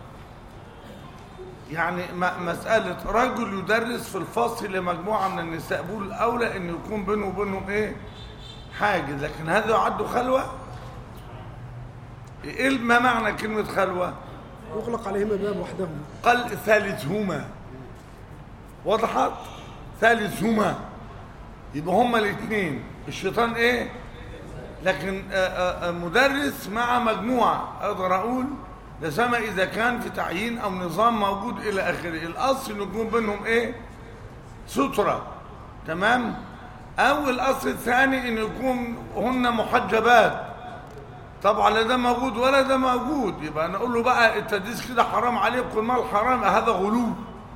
يعني م- مسألة رجل يدرس في الفصل لمجموعة من النساء بقول الأولى أن يكون بينه وبينهم إيه حاجز لكن هذا يعد خلوة ايه ما معنى كلمة خلوة يغلق عليهما باب وحدهما قال ثالثهما وضحت ثالثهما يبقى هما الاثنين الشيطان ايه لكن آه، آه، آه، مدرس مع مجموعة اقدر اقول ده سما اذا كان في تعيين او نظام موجود الى اخره الاصل إن يكون بينهم ايه سترة تمام او الاصل الثاني ان يكون هن محجبات طبعا لا ده موجود ولا ده موجود يبقى انا اقول له بقى التدريس كده حرام عليك والمال حرام هذا غلو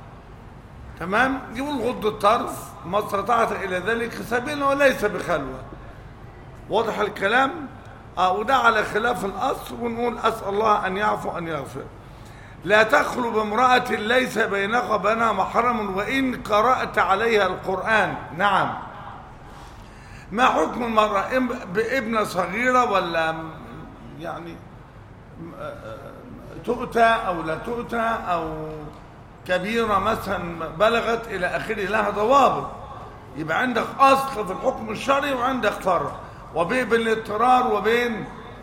تمام يقول غض الطرف ما استطعت الى ذلك سبيلا وليس بخلوه واضح الكلام اه وده على خلاف الاصل ونقول اسال الله ان يعفو ان يغفر لا تخلو بامرأة ليس بينك وبينها محرم وإن قرأت عليها القرآن نعم ما حكم المرأة إم- بابنة صغيرة ولا م- يعني م- آه، آه، تؤتى أو لا تؤتى أو كبيرة مثلا بلغت إلى آخره لها ضوابط يبقى عندك أصل في الحكم الشرعي وعندك فرع وبين الاضطرار وبين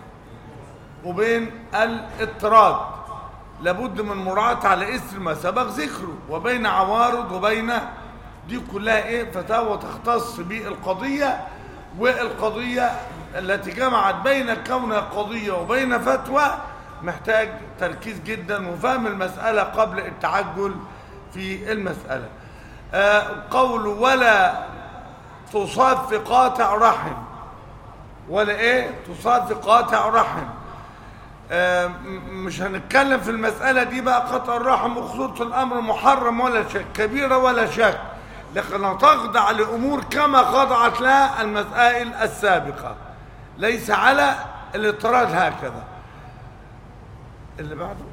وبين الاضطراد لابد من مراعاة على اسم ما سبق ذكره وبين عوارض وبين دي كلها ايه فتاوى تختص بالقضية والقضية التي جمعت بين كونها قضية وبين فتوى محتاج تركيز جدا وفهم المسألة قبل التعجل في المسألة آه قول ولا تصاد في قاطع رحم ولا ايه تصاد في قاطع رحم آه، م- مش هنتكلم في المسألة دي بقى قطع الرحم وخصوص الأمر محرم ولا شك كبيرة ولا شك لكن تخضع لأمور كما خضعت لها المسائل السابقة ليس على الاضطراد هكذا اللي بعده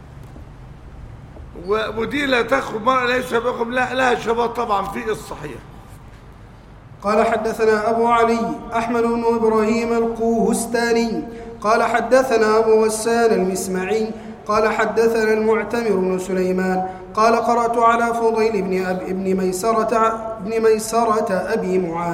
و- ودي لا تخرج مرة ليس بكم لا لها شباب طبعا في الصحيح قال حدثنا أبو علي أحمد بن إبراهيم القوهستاني قال حدثنا أبو غسان المسمعي قال حدثنا المعتمر بن سليمان قال قرأت على فضيل بن أب ابن ميسرة ابن ميسرة أبي معاذ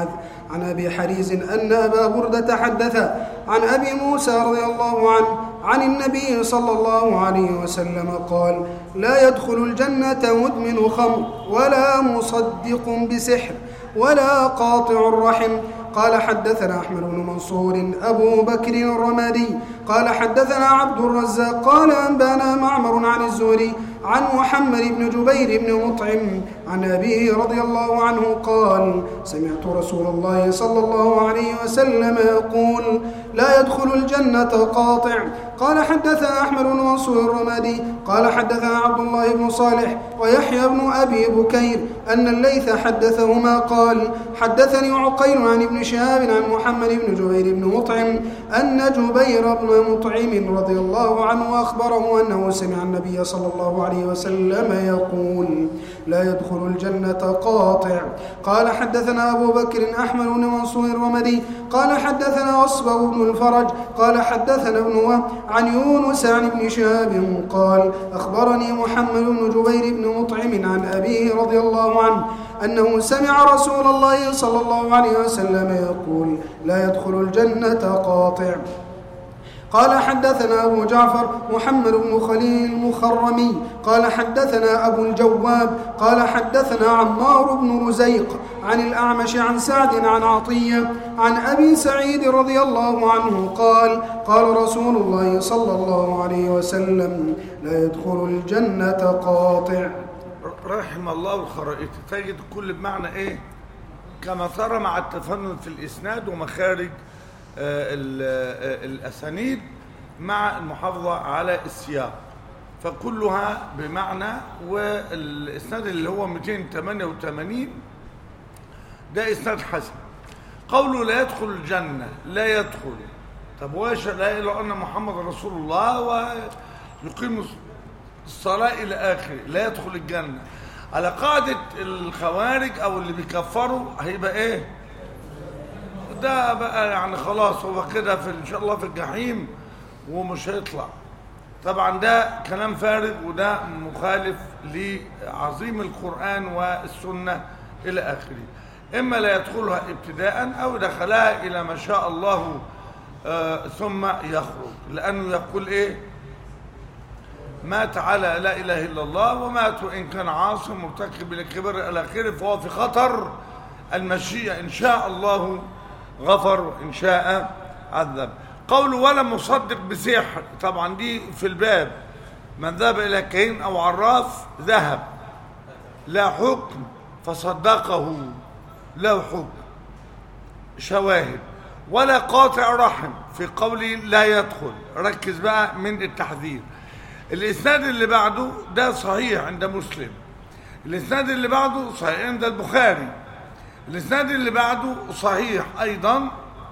عن أبي حريز أن أبا بردة حدث عن أبي موسى رضي الله عنه عن النبي صلى الله عليه وسلم قال لا يدخل الجنة مدمن خمر ولا مصدق بسحر ولا قاطع الرحم قال حدثنا أحمد بن منصور أبو بكر الرمادي قال حدثنا عبد الرزاق قال أنبانا معمر عن الزهري عن محمد بن جبير بن مطعم عن أبيه رضي الله عنه قال سمعت رسول الله صلى الله عليه وسلم يقول لا يدخل الجنة قاطع قال حدثنا أحمد بن منصور الرمادي قال حدثنا عبد الله بن صالح ويحيى بن أبي بكير أن الليث حدثهما قال حدثني عقيل عن ابن شهاب عن محمد بن جبير بن مطعم أن جبير بن مطعم رضي الله عنه أخبره أنه سمع النبي صلى الله عليه وسلم يقول لا يدخل الجنة قاطع قال حدثنا أبو بكر أحمد بن منصور الرمدي قال حدثنا أصبغ بن الفرج قال حدثنا ابن وهب عن يونس عن ابن شهاب قال أخبرني محمد بن جبير بن مطعم عن أبيه رضي الله عنه أنه سمع رسول الله صلى الله عليه وسلم يقول لا يدخل الجنة قاطع قال حدثنا أبو جعفر محمد بن خليل المخرمي قال حدثنا أبو الجواب قال حدثنا عمار بن رزيق عن الأعمش عن سعد عن عطية عن أبي سعيد رضي الله عنه قال قال رسول الله صلى الله عليه وسلم لا يدخل الجنة قاطع رحم الله الخرائط تجد كل بمعنى ايه كما ترى مع التفنن في الاسناد ومخارج آه، ال- آه، الاسانيد مع المحافظه على السياق فكلها بمعنى والاسناد اللي هو 288 ده اسناد حسن قوله لا يدخل الجنه لا يدخل طب واش لا اله الا ان محمد رسول الله ويقيم الصلاة إلى آخره لا يدخل الجنة على قاعدة الخوارج أو اللي بيكفروا هيبقى إيه ده بقى يعني خلاص هو كده في إن شاء الله في الجحيم ومش هيطلع طبعا ده كلام فارغ وده مخالف لعظيم القرآن والسنة إلى آخره إما لا يدخلها ابتداء أو دخلها إلى ما شاء الله آه ثم يخرج لأنه يقول إيه مات على لا اله الا الله ومات وان كان عاصم مرتكب للكبر الى اخره فهو في خطر المشيئه ان شاء الله غفر وان شاء عذب قوله ولا مصدق بسحر طبعا دي في الباب من ذهب الى كهين او عراف ذهب لا حكم فصدقه له حكم شواهد ولا قاطع رحم في قوله لا يدخل ركز بقى من التحذير الاسناد اللي بعده ده صحيح عند مسلم الاسناد اللي بعده صحيح عند البخاري الاسناد اللي بعده صحيح ايضا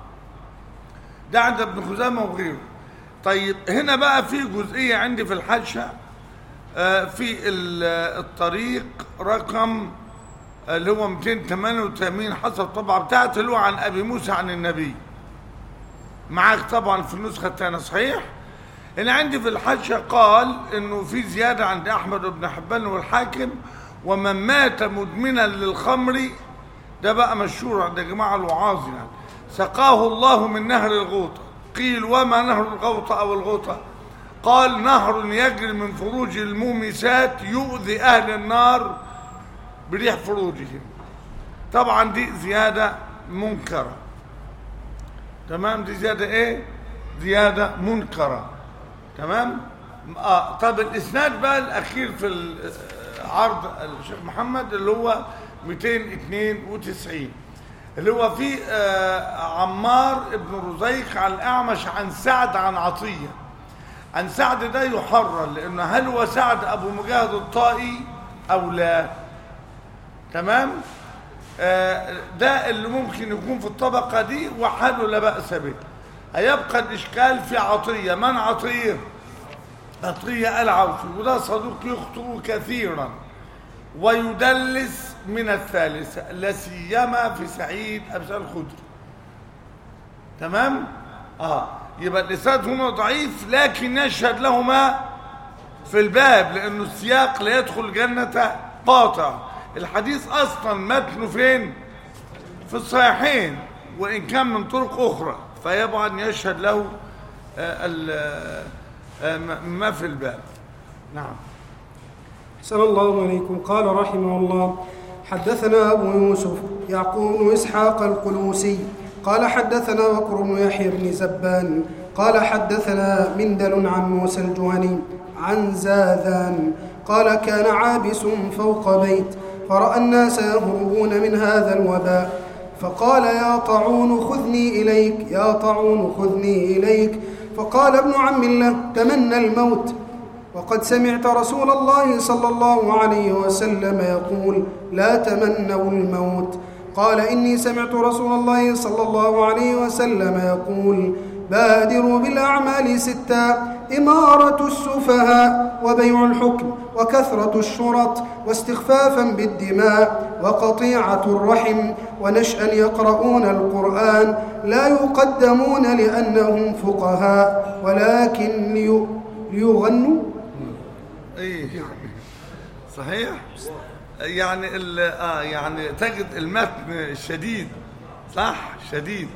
ده عند ابن خزامه وغيره طيب هنا بقى في جزئيه عندي في الحاشيه آه، في ال- الطريق رقم اللي هو 288 حسب الطبعه بتاعته اللي هو عن ابي موسى عن النبي معاك طبعا في النسخه الثانيه صحيح اللي عندي في الحاشية قال انه في زيادة عند احمد بن حبان والحاكم ومن مات مدمنا للخمر ده بقى مشهور عند جماعة الوعاظ يعني سقاه الله من نهر الغوطة قيل وما نهر الغوطة او الغوطة قال نهر يجري من فروج المومسات يؤذي اهل النار بريح فروجهم طبعا دي زيادة منكرة تمام دي زيادة ايه زيادة منكرة تمام اه طب الاسناد بقى الاخير في ال- عرض الشيخ محمد اللي هو 292 اللي هو فيه آه عمار ابن رزيق عن الاعمش عن سعد عن عطيه عن سعد ده يحرر لانه هل هو سعد ابو مجاهد الطائي او لا تمام آه ده اللي ممكن يكون في الطبقه دي وحاله لا باس به هيبقى الاشكال في عطيه من عطيه عطيه العوفي وده صدوق يخطئ كثيرا ويدلس من الثالثه لا سيما في سعيد ابي سعيد الخدري تمام اه يبقى الاسناد هنا ضعيف لكن يشهد لهما في الباب لانه السياق لا يدخل الجنه قاطع الحديث اصلا متنه فين في الصحيحين وإن كان من طرق أخرى فيبقى أن يشهد له آه، ال- آه، ما- ما في الباب نعم أحسن الله عليكم قال رحمه الله حدثنا أبو يوسف يعقوب بن إسحاق القلوسي قال حدثنا بكر بن يحيى بن زبان قال حدثنا مندل عن موسى الجهني عن زاذان قال كان عابس فوق بيت فرأى الناس يهربون من هذا الوباء فقال يا طاعون خذني إليك يا طاعون خذني إليك فقال ابن عم الله تمنى الموت وقد سمعت رسول الله صلى الله عليه وسلم يقول لا تمنوا الموت قال إني سمعت رسول الله صلى الله عليه وسلم يقول بادروا بالأعمال ستا إمارة السفهاء وبيع الحكم وكثرة الشرط واستخفافا بالدماء وقطيعة الرحم ونشأ يقرؤون القرآن لا يقدمون لأنهم فقهاء ولكن لي- ليغنوا ايه صحيح يعني ال- اه يعني تجد المتن شديد صح شديد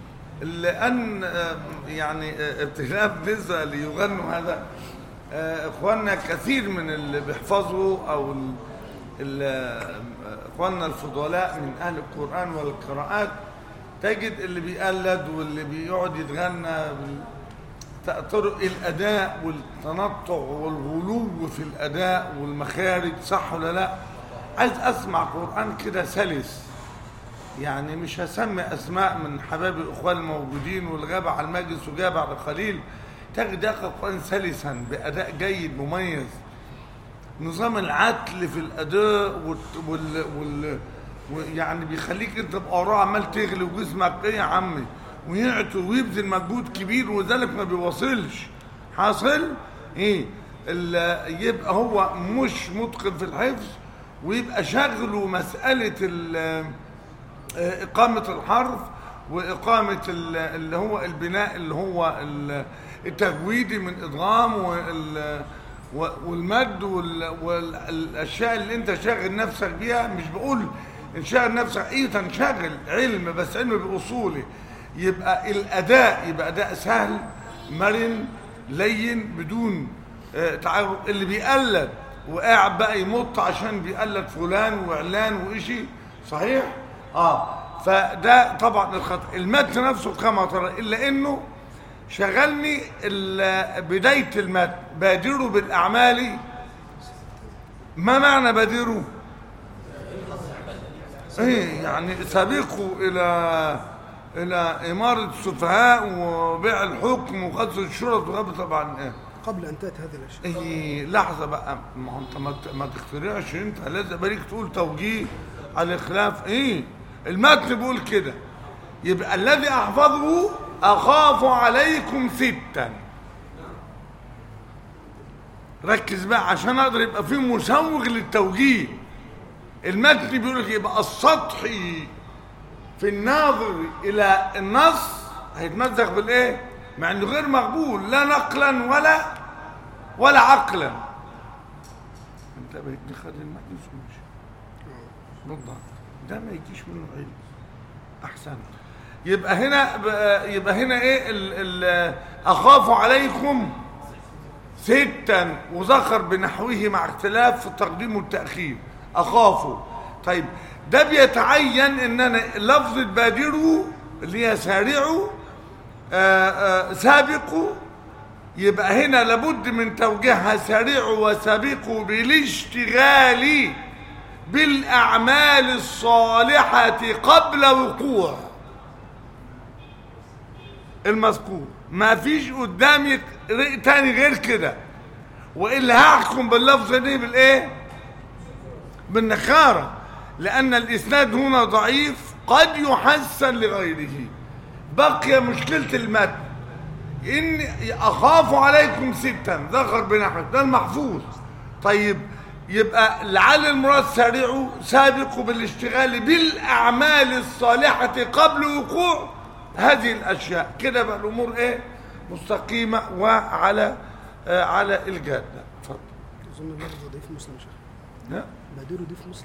لان آه، يعني آه، ابتلاء بالنسبه ليغنوا هذا آه، اخواننا كثير من اللي بيحفظوا او ال- ال- آه، اخواننا الفضلاء من اهل القران والقراءات تجد اللي بيقلد واللي بيقعد يتغنى بال- طرق الاداء والتنطع والغلو في الاداء والمخارج صح ولا لا عايز اسمع قران كده سلس يعني مش هسمي اسماء من حبايب الاخوان الموجودين والغابه على المجلس وجاب على خليل تجد يقرا القران سلسا باداء جيد مميز نظام العتل في الاداء وال, وال... وال... ويعني بيخليك انت بقراه عمال تغلي وجسمك ايه يا عمي ويعطي ويبذل مجهود كبير وذلك ما بيواصلش حاصل ايه ال- يبقى هو مش متقن في الحفظ ويبقى شغله مساله ال- آه، إقامة الحرف وإقامة ال- اللي هو البناء اللي هو ال- التجويدي من إدغام وال- و- والمد وال- والأشياء اللي أنت شاغل نفسك بيها مش بقول انشغل نفسك إيه تنشغل علم بس علم بأصوله يبقى الأداء يبقى أداء سهل مرن لين بدون آه، تعارض اللي بيقلد وقاعد بقى يمط عشان بيقلد فلان وإعلان وإشي صحيح؟ اه فده طبعا الخطأ المتن نفسه كما ترى الا انه شغلني ال- بدايه المتن بادروا بالاعمال ما معنى بادروا ايه يعني سابقوا الى الى اماره السفهاء وبيع الحكم وقتل الشرط وغاب طبعا ايه قبل أن تأتي هذه الأشياء ايه لحظه بقى ما هو انت ما ت- ما تخترعش انت لازم بالك تقول توجيه على خلاف ايه المتن بيقول كده يبقى الذي احفظه اخاف عليكم ستا ركز بقى عشان اقدر يبقى في مسوغ للتوجيه المتن بيقول لك يبقى السطحي في الناظر الى النص هيتمزق بالايه مع انه غير مقبول لا نقلا ولا ولا عقلا انت بقيت خد المجلس ومشي بالضبط ده ما يجيش منه علم احسن يبقى هنا ب- يبقى هنا ايه ال ال اخاف عليكم ستا وذكر بنحوه مع اختلاف في التقديم والتاخير اخافوا طيب ده بيتعين ان انا لفظ بادروا اللي هي سارعوا آه، آه، سابقوا يبقى هنا لابد من توجيهها سارعوا وسابقوا بالاشتغال بالأعمال الصالحة قبل وقوع المذكور ما فيش قدامي ر- تاني غير كده وإلا هحكم باللفظ دي بالإيه بالنخارة لأن الإسناد هنا ضعيف قد يحسن لغيره بقي مشكلة المتن إن أخاف عليكم ستا ذكر بنحو ده المحفوظ طيب يبقى لعل المراد سارعوا سابقوا بالاشتغال بالأعمال الصالحة قبل وقوع هذه الأشياء كده بقى الأمور إيه مستقيمة وعلى آه على الجادة اتفضل أظن اللفظ ضيف مسلم يا شيخ لا بادروا ضيف مسلم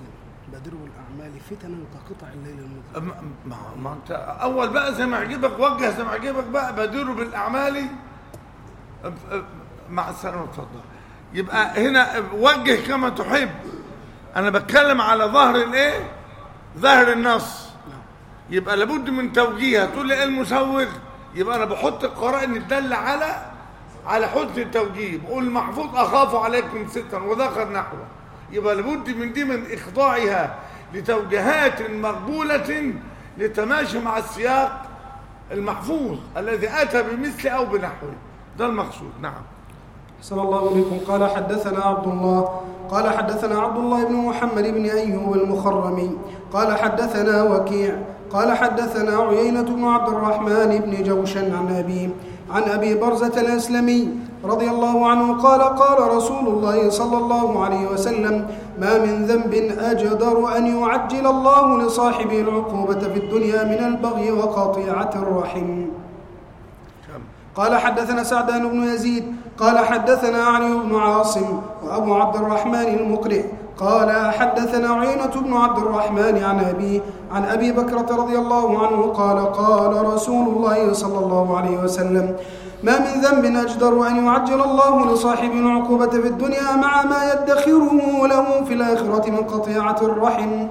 بادروا الأعمال فتنا كقطع الليل المظلم ما, ما, ما انت اول بقى زي ما يعجبك وجه زي ما يعجبك بقى بادروا بالاعمال أب- أب- مع السلامه اتفضل يبقى هنا وجه كما تحب انا بتكلم على ظهر الايه ظهر النص يبقى لابد من توجيهها تقول لي ايه المسوغ يبقى انا بحط القرائن الداله على على حسن التوجيه بقول المحفوظ اخاف عليكم ستا وذكر نحوه يبقى لابد من دي من اخضاعها لتوجيهات مقبوله لتماشى مع السياق المحفوظ الذي اتى بمثل او بنحوه ده المقصود نعم أحسن الله إليكم قال حدثنا عبد الله قال حدثنا عبد الله بن محمد بن أيوب المخرمي قال حدثنا وكيع قال حدثنا عيينة بن عبد الرحمن بن جوشن عن أبيه عن أبي برزة الأسلمي رضي الله عنه قال قال رسول الله صلى الله عليه وسلم ما من ذنب أجدر أن يعجل الله لصاحبه العقوبة في الدنيا من البغي وقطيعة الرحم كم قال حدثنا سعدان بن يزيد قال حدثنا علي بن عاصم وأبو عبد الرحمن المقرئ قال حدثنا عينة بن عبد الرحمن عن أبي عن أبي بكرة رضي الله عنه قال قال رسول الله صلى الله عليه وسلم ما من ذنب أجدر أن يعجل الله لصاحب العقوبة في الدنيا مع ما يدخره له في الآخرة من قطيعة الرحم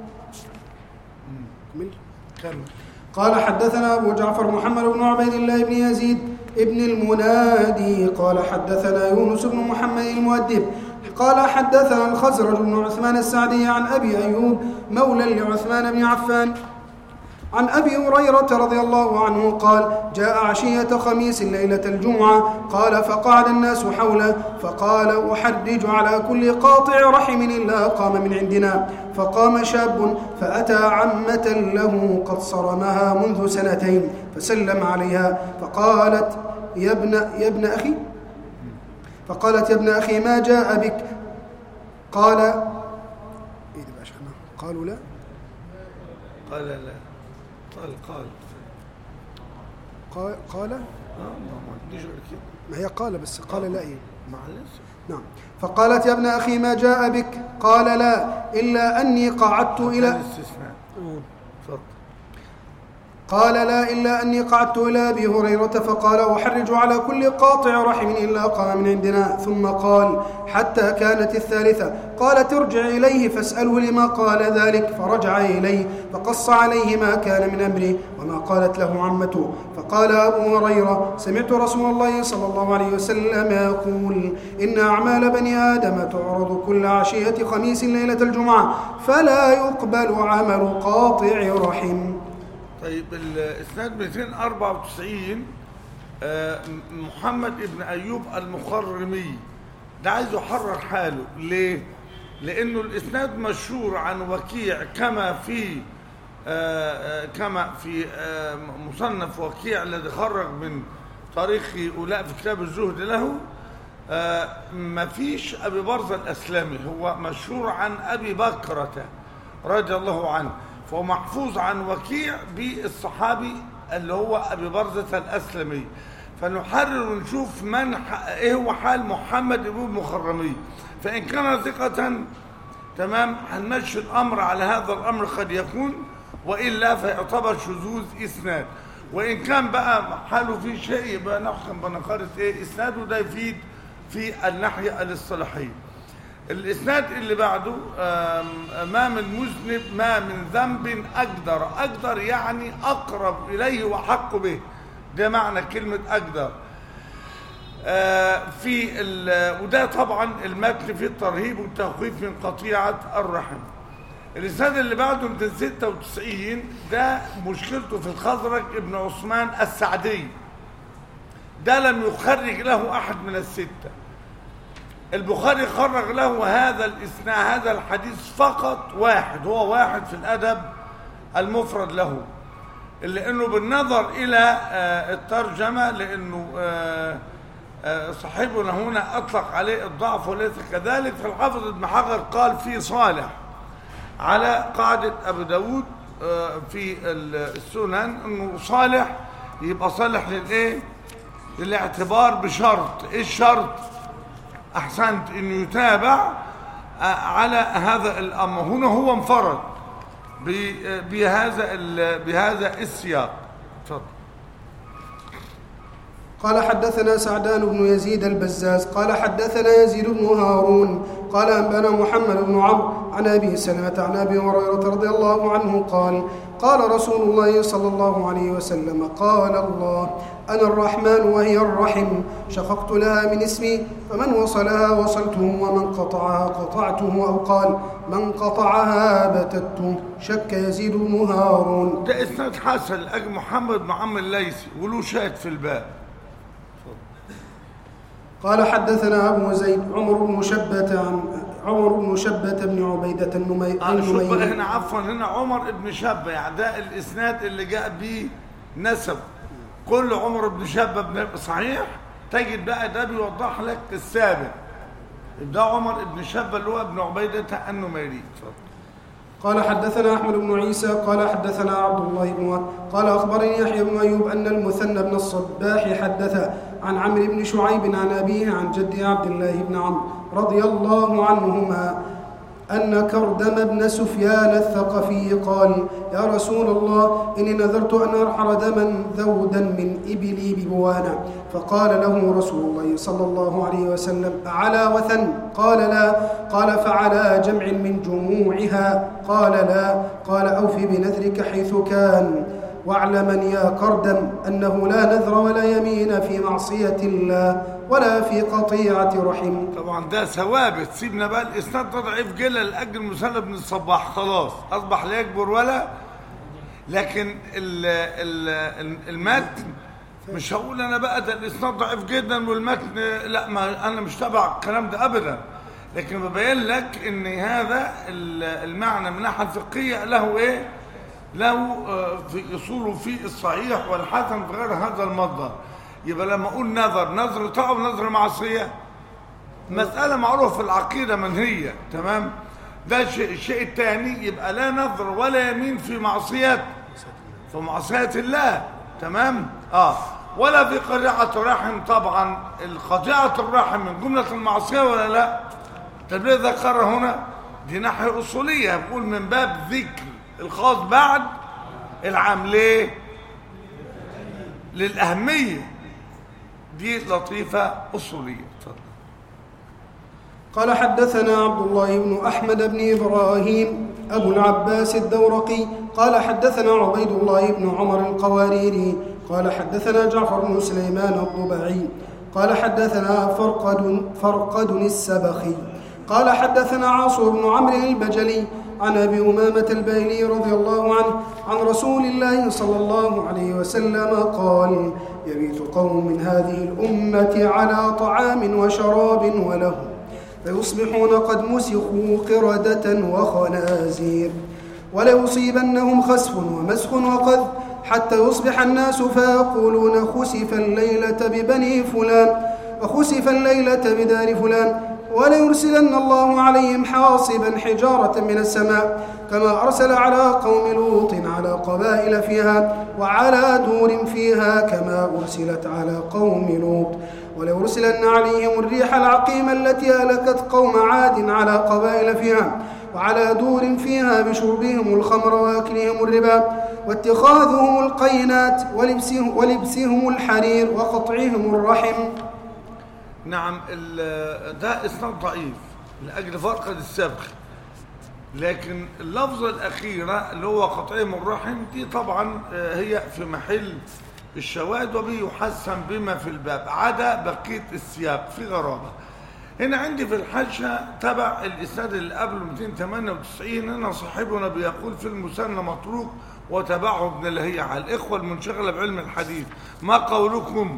كم قال حدثنا أبو جعفر محمد بن عبيد الله بن يزيد ابن المنادي قال حدثنا يونس بن محمد المؤدب قال حدثنا الخزرج بن عثمان السعدي عن أبي أيوب مولى لعثمان بن عفان عن أبي هريرة رضي الله عنه قال جاء عشية خميس ليلة الجمعة قال فقعد الناس حوله فقال أحرج على كل قاطع رحم إلا قام من عندنا فقام شاب فأتى عمة له قد صرمها منذ سنتين فسلم عليها فقالت يا ابن, يا ابن أخي فقالت يا ابن أخي ما جاء بك قال إيه ده بقى شيخنا قالوا لا قال لا قال قال قال, قال اه ما ما عنديش غير كده ما هي قال بس قال لا إيه معلش نعم فقالت يا ابن أخي ما جاء بك قال لا إلا أني قعدت ده إلى الاستثناء اتفضل قال لا إلا أني قعدت إلى أبي هريرة فقال أحرج على كل قاطع رحم إلا قام من عندنا ثم قال حتى كانت الثالثة قالت ارجع إليه فاسأله لما قال ذلك فرجع إليه فقص عليه ما كان من أمره وما قالت له عمته فقال أبو هريرة سمعت رسول الله صلى الله عليه وسلم يقول إن أعمال بني آدم تعرض كل عشية خميس ليلة الجمعة فلا يقبل عمل قاطع رحم طيب الاسناد 294 آه، محمد ابن ايوب المخرمي ده عايز يحرر حاله ليه لانه الاسناد مشهور عن وكيع كما في آه، آه، كما في آه، مصنف وكيع الذي خرج من طريق اولاء في كتاب الزهد له آه، مفيش ابي برزه الاسلمي هو مشهور عن ابي بكره رضي الله عنه فهو محفوظ عن وكيع بالصحابي اللي هو ابي برزه الاسلمي فنحرر ونشوف من ح... ايه هو حال محمد ابن مخرمي فان كان ثقه تمام هنمشي الامر على هذا الامر قد يكون والا فيعتبر شذوذ اسناد وان كان بقى حاله في شيء يبقى نحكم بنقارة ايه اسناده ده يفيد في الناحيه الاصطلاحيه الاسناد اللي بعده آم، ما من مذنب ما من ذنب اقدر اقدر يعني اقرب اليه واحق به ده معنى كلمه اقدر آه، في ال- وده طبعا المتن في الترهيب والتخويف من قطيعه الرحم الاسناد اللي بعده 296 ده مشكلته في الخزرج ابن عثمان السعدي ده لم يخرج له احد من السته البخاري خرج له هذا الاسناد هذا الحديث فقط واحد هو واحد في الادب المفرد له لانه بالنظر الى آه، الترجمه لانه آه، آه، صاحبنا هنا اطلق عليه الضعف وليس كذلك فالحافظ ابن حجر قال في صالح على قاعده ابو داود آه، في السنن انه صالح يبقى صالح للايه للاعتبار بشرط ايه الشرط احسنت انه يتابع آه، على هذا الامر هنا هو انفرد ب- بهذا ال- بهذا السياق تفضل قال حدثنا سعدان بن يزيد البزاز قال حدثنا يزيد بن هارون قال أنبانا محمد بن عمرو عن أبي سلمة عن أبي هريرة رضي الله عنه قال قال رسول الله صلى الله عليه وسلم قال الله أنا الرحمن وهي الرحم شققت لها من اسمي فمن وصلها وصلته ومن قطعها قطعته أو قال من قطعها بتته شك يزيد بن هارون ده اسناد حسن لاجل محمد بن عمرو الليثي وله شاهد في الباب قال حدثنا أبو زيد عمر بن شبة عن عمر بن شبة بن عبيدة النمي انا شوف بقى النميري هنا عفوا هنا عمر بن شبه يعني ده الاسناد اللي جاء به نسب كل عمر بن شبه بن صحيح تجد بقى ده بيوضح لك السابق ده عمر بن شبه اللي هو ابن عبيده النميري اتفضل. قال حدثنا أحمد بن عيسى قال حدثنا عبد الله بن وهب قال أخبرني يحيى بن أيوب أن المثنى بن الصباح حدث عن عمرو بن شعيب عن أبيه عن جده عبد الله بن عمرو رضي الله عنهما أن كردم بن سفيان الثقفي قال يا رسول الله إني نذرت أن أرحل دما ذودا من إبلي ببوانا فقال له رسول الله صلى الله عليه وسلم أعلى وثن قال لا قال فعلى جمع من جموعها قال لا قال أوف بنذرك حيث كان واعلما يا كردم أنه لا نذر ولا يمين في معصية الله ولا في قطيعة رحم طبعا ده ثوابت سيبنا بقى الاسناد ده ضعيف جدا لاجل مسلم بن الصباح خلاص اصبح لا يكبر ولا لكن ال ال المتن مش هقول انا بقى ده الاسناد ضعيف جدا والمتن لا ما انا مش تبع الكلام ده ابدا لكن ببين لك ان هذا ال- المعنى من الناحيه الفقهيه له ايه له آه، في اصوله في الصحيح والحسن في غير هذا المصدر يبقى لما اقول نظر نظر طاعه ونظر معصيه مسألة معروفة في العقيدة منهية تمام ده الشيء الشيء الثاني يبقى لا نظر ولا يمين في معصية في معصية الله تمام اه ولا في قطيعة الرحم طبعا القطيعة الرحم من جملة المعصية ولا لا طب ليه ذكر هنا دي ناحية أصولية بقول من باب ذكر الخاص بعد العام ليه للأهمية دي لطيفة أصولية اتفضل قال حدثنا عبد الله بن أحمد بن إبراهيم أبو العباس الدورقي قال حدثنا عبيد الله بن عمر القواريري قال حدثنا جعفر بن سليمان الضبعي قال حدثنا فرقد فرقد السبخي قال حدثنا عاصر بن عمرو البجلي عن ابي امامه الباهلي رضي الله عنه عن رسول الله صلى الله عليه وسلم قال يبيت قوم من هذه الامه على طعام وشراب ولهم فيصبحون قد مسخوا قردة وخنازير وليصيبنهم خسف ومسخ وقذ حتى يصبح الناس فيقولون خسف الليلة ببني فلان وخسف الليلة بدار فلان وليرسلن الله عليهم حاصبا حجارة من السماء كما أرسل على قوم لوط على قبائل فيها وعلى دور فيها كما أرسلت على قوم لوط وليرسلن عليهم الريح العقيم التي أهلكت قوم عاد على قبائل فيها وعلى دور فيها بشربهم الخمر وأكلهم الربا واتخاذهم القينات ولبسهم, ولبسهم الحرير وقطعهم الرحم نعم ال- ده اسناد ضعيف لاجل فرقد السبخ لكن اللفظه الاخيره اللي هو قطعهم الرحم دي طبعا آه، هي في محل الشواذ وبه يحسن بما في الباب عدا بقيه السياق في غرابه هنا عندي في الحاشيه تبع الاسناد اللي قبله 298 هنا صاحبنا بيقول في المثنى متروك وتبعه ابن لهيعة الاخوه المنشغله بعلم الحديث ما قولكم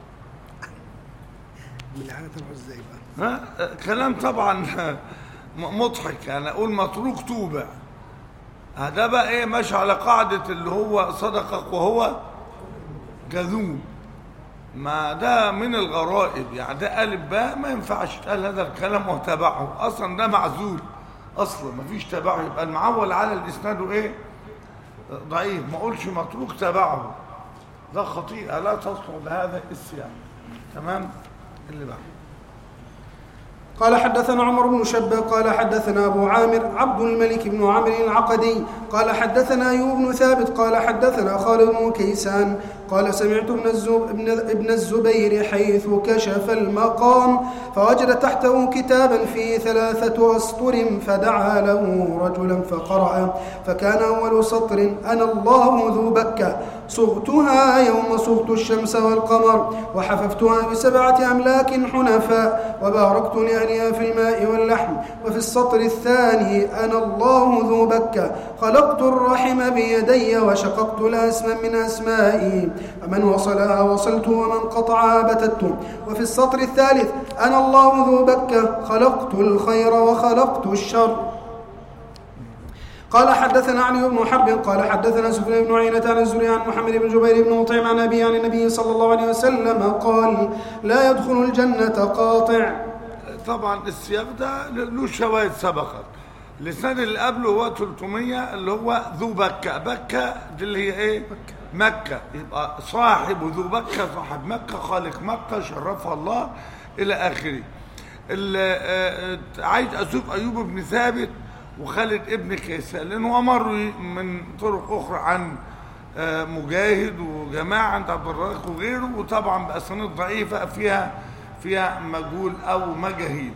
بالحاجة تبعه ازاي بقى ها كلام طبعا م- مضحك انا اقول متروك توبع هذا بقى ايه ماشي على قاعدة اللي هو صدقك وهو كذوب ما ده من الغرائب يعني ده ألف باء ما ينفعش يتقال هذا الكلام وتبعه أصلا ده معزول أصلا ما فيش تبعه يبقى المعول على الإسناد إيه ضعيف ما أقولش متروك تبعه ده خطيئة لا تصلح بهذا السياق تمام اللي بعده قال حدثنا عمر بن شبة قال حدثنا أبو عامر عبد الملك بن عمرو العقدي قال حدثنا أيوب بن ثابت قال حدثنا خالد بن كيسان قال سمعت ابن, الزب ابن, ابن الزبير حيث كشف المقام فوجد تحته كتابا فيه ثلاثة أسطر فدعا له رجلا فقرأ فكان أول سطر أنا الله ذو بكة صغتها يوم صغت الشمس والقمر وحففتها بسبعة أملاك حنفاء وباركت لأهلها في الماء واللحم وفي السطر الثاني أنا الله ذو بكة خلقت الرحم بيدي وشققت لها اسما من أسمائي فمن وصلها وصلته ومن قطعها بتته وفي السطر الثالث أنا الله ذو بكة خلقت الخير وخلقت الشر قال حدثنا علي بن حرب قال حدثنا سفيان بن عيينة عن الزهري عن محمد بن جبير بن مطعم عن أبي عن النبي صلى الله عليه وسلم قال لا يدخل الجنة قاطع طبعا السياق ده له شواهد سبقت لسان اللي قبله هو 300 اللي هو ذو بكة بكة دي اللي هي ايه مكة يبقى صاحب ذو بكة صاحب مكة خالق مكة شرفها الله إلى آخره ال- آه، آه، عايز أشوف أيوب بن ثابت وخالد ابن كيسان لأنه مر من طرق أخرى عن آه، مجاهد وجماعة عند عبد الرزاق وغيره وطبعا بأسانيد ضعيفة فيها فيها مجهول أو مجاهيل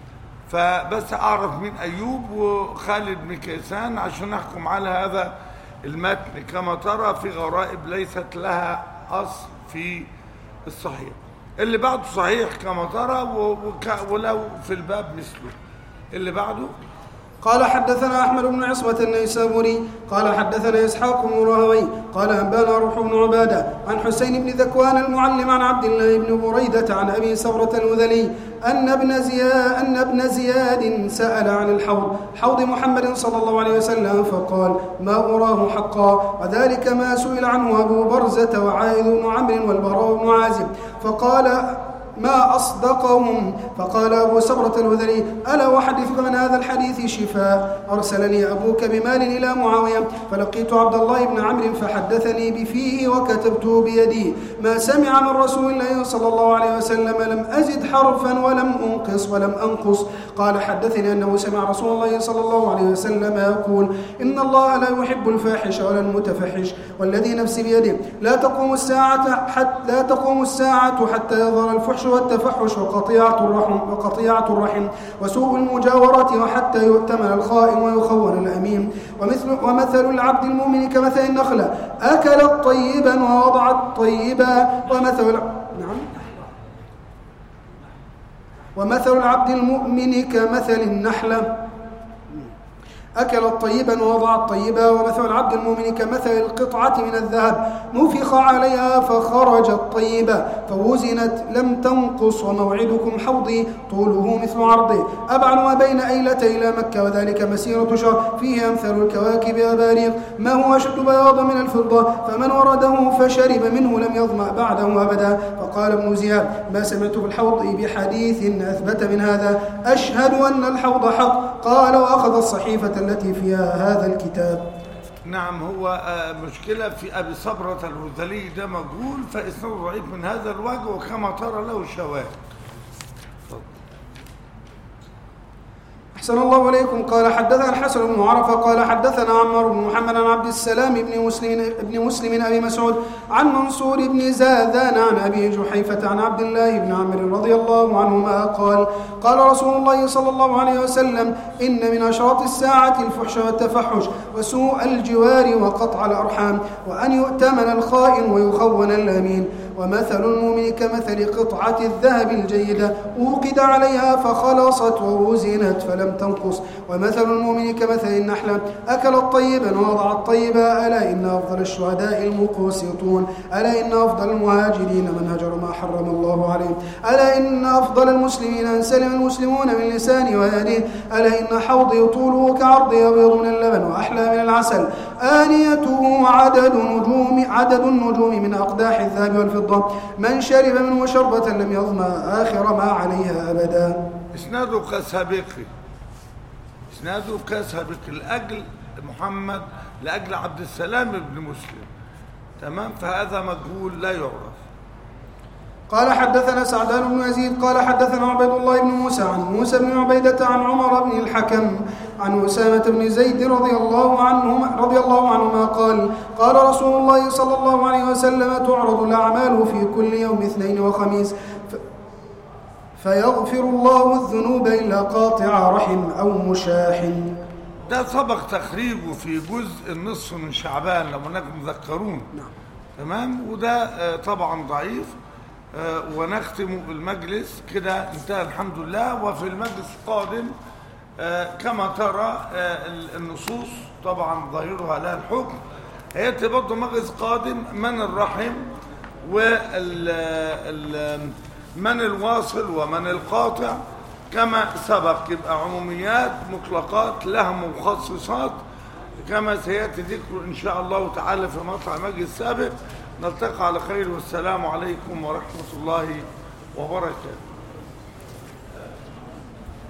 فبس أعرف مين أيوب وخالد بن كيسان عشان نحكم على هذا المتن كما ترى في غرائب ليست لها أصل في الصحيح اللي بعده صحيح كما ترى و- وك- ولو في الباب مثله اللي بعده قال حدثنا أحمد بن عصمة النيسابوري قال حدثنا إسحاق بن راهوي قال أنبانا روح بن عبادة عن حسين بن ذكوان المعلم عن عبد الله بن بريدة عن أبي سبرة الهذلي أن ابن زياد أن ابن زياد سأل عن الحوض حوض محمد صلى الله عليه وسلم فقال ما أراه حقا وذلك ما سئل عنه أبو برزة وعائذ بن عمرو والبراء بن عازب فقال ما أصدقهم فقال أبو سبرة الهذلي ألا أحدثك عن هذا الحديث شفاء أرسلني أبوك بمال إلى معاوية فلقيت عبد الله بن عمرو فحدثني بفيه وكتبته بيدي ما سمع من رسول الله صلى الله عليه وسلم لم أزد حرفا ولم أنقص ولم أنقص قال حدثني أنه سمع رسول الله صلى الله عليه وسلم يقول إن الله لا يحب الفاحش ولا المتفحش والذي نفسي بيده لا تقوم الساعة حتى لا تقوم الساعة حتى يظهر الفحش والتفحش وقطيعة الرحم وقطيعة الرحم وسوء المجاورة وحتى يؤتمن الخائن ويخون الأمين ومثل ومثل العبد المؤمن كمثل النخلة أكلت طيبا ووضعت طيبا ومثل نعم ومثل العبد المؤمن كمثل النحلة أكلت طيبا ووضعت طيبا ومثل العبد المؤمن كمثل القطعة من الذهب نفخ عليها فخرجت طيبة فوزنت لم تنقص وموعدكم حوضي طوله مثل عرضه أبعد ما بين أيلتي إلى مكة وذلك مسيرة شهر فيه أمثال الكواكب أباريق ما هو أشد بياضا من الفضة فمن ورده فشرب منه لم يظمأ بعده أبدا فقال ابن زياد ما سمعت في الحوض بحديث أثبت من هذا أشهد أن الحوض حق قال وأخذ الصحيفة التي فيها هذا الكتاب نعم هو آه، مشكلة في أبي صبرة الهذلي ده مجهول فإسناده ضعيف من هذا الوجه وكما ترى له شواهد أحسن الله إليكم قال حدثنا الحسن بن عرفة قال حدثنا عمار بن محمد عن عبد السلام بن مسلم بن مسلم أبي مسعود عن منصور بن زادان عن أبي جحيفة عن عبد الله بن عمرو رضي الله عنهما قال قال رسول الله صلى الله عليه وسلم إن من أشراط الساعة الفحش والتفحش وسوء الجوار وقطع الأرحام وأن يؤتمن الخائن ويخون الأمين ومثل المؤمن كمثل قطعة الذهب الجيدة أوقد عليها فخلصت ووزنت فلم تنقص ومثل المؤمن كمثل النحلة أكلت طيبا ووضعت طيبا ألا إن أفضل الشهداء المقسطون ألا إن أفضل المهاجرين من هجر ما حرم الله عليه ألا إن أفضل المسلمين أن سلم المسلمون من لسانه ويديه ألا إن حوضي طوله كعرضي أبيض من اللبن وأحلى من العسل آنيته عدد نجوم عدد النجوم من أقداح الذهب والفضة من شرب منه شربة لم يظمأ آخر ما عليها أبدا إسناده كسابقي إسناده كسابقي لأجل محمد لأجل عبد السلام بن مسلم تمام فهذا مجهول لا يعرف قال حدثنا سعدان بن يزيد قال حدثنا عبيد الله بن موسى عن موسى بن عبيدة عن عمر بن الحكم عن أسامة بن زيد رضي الله عنهما رضي الله عنهما قال قال رسول الله صلى الله عليه وسلم تعرض الأعمال في كل يوم اثنين وخميس ف فيغفر الله الذنوب إلا قاطع رحم أو مشاح ده سبق تخريجه في جزء النصف من شعبان لما انكم تذكرون نعم تمام وده آه، طبعا ضعيف آه، ونختم بالمجلس كده انتهى الحمد لله وفي المجلس القادم آه، كما ترى آه، ال- النصوص طبعا ظاهرها لها الحكم هيأتي برضه مجلس قادم من الرحم وال ال- من الواصل ومن القاطع كما سبق يبقى عموميات مطلقات لها مخصصات كما سيأتي ذكر إن شاء الله تعالى في مطلع مجلس السابق نلتقي على خير والسلام عليكم ورحمة الله وبركاته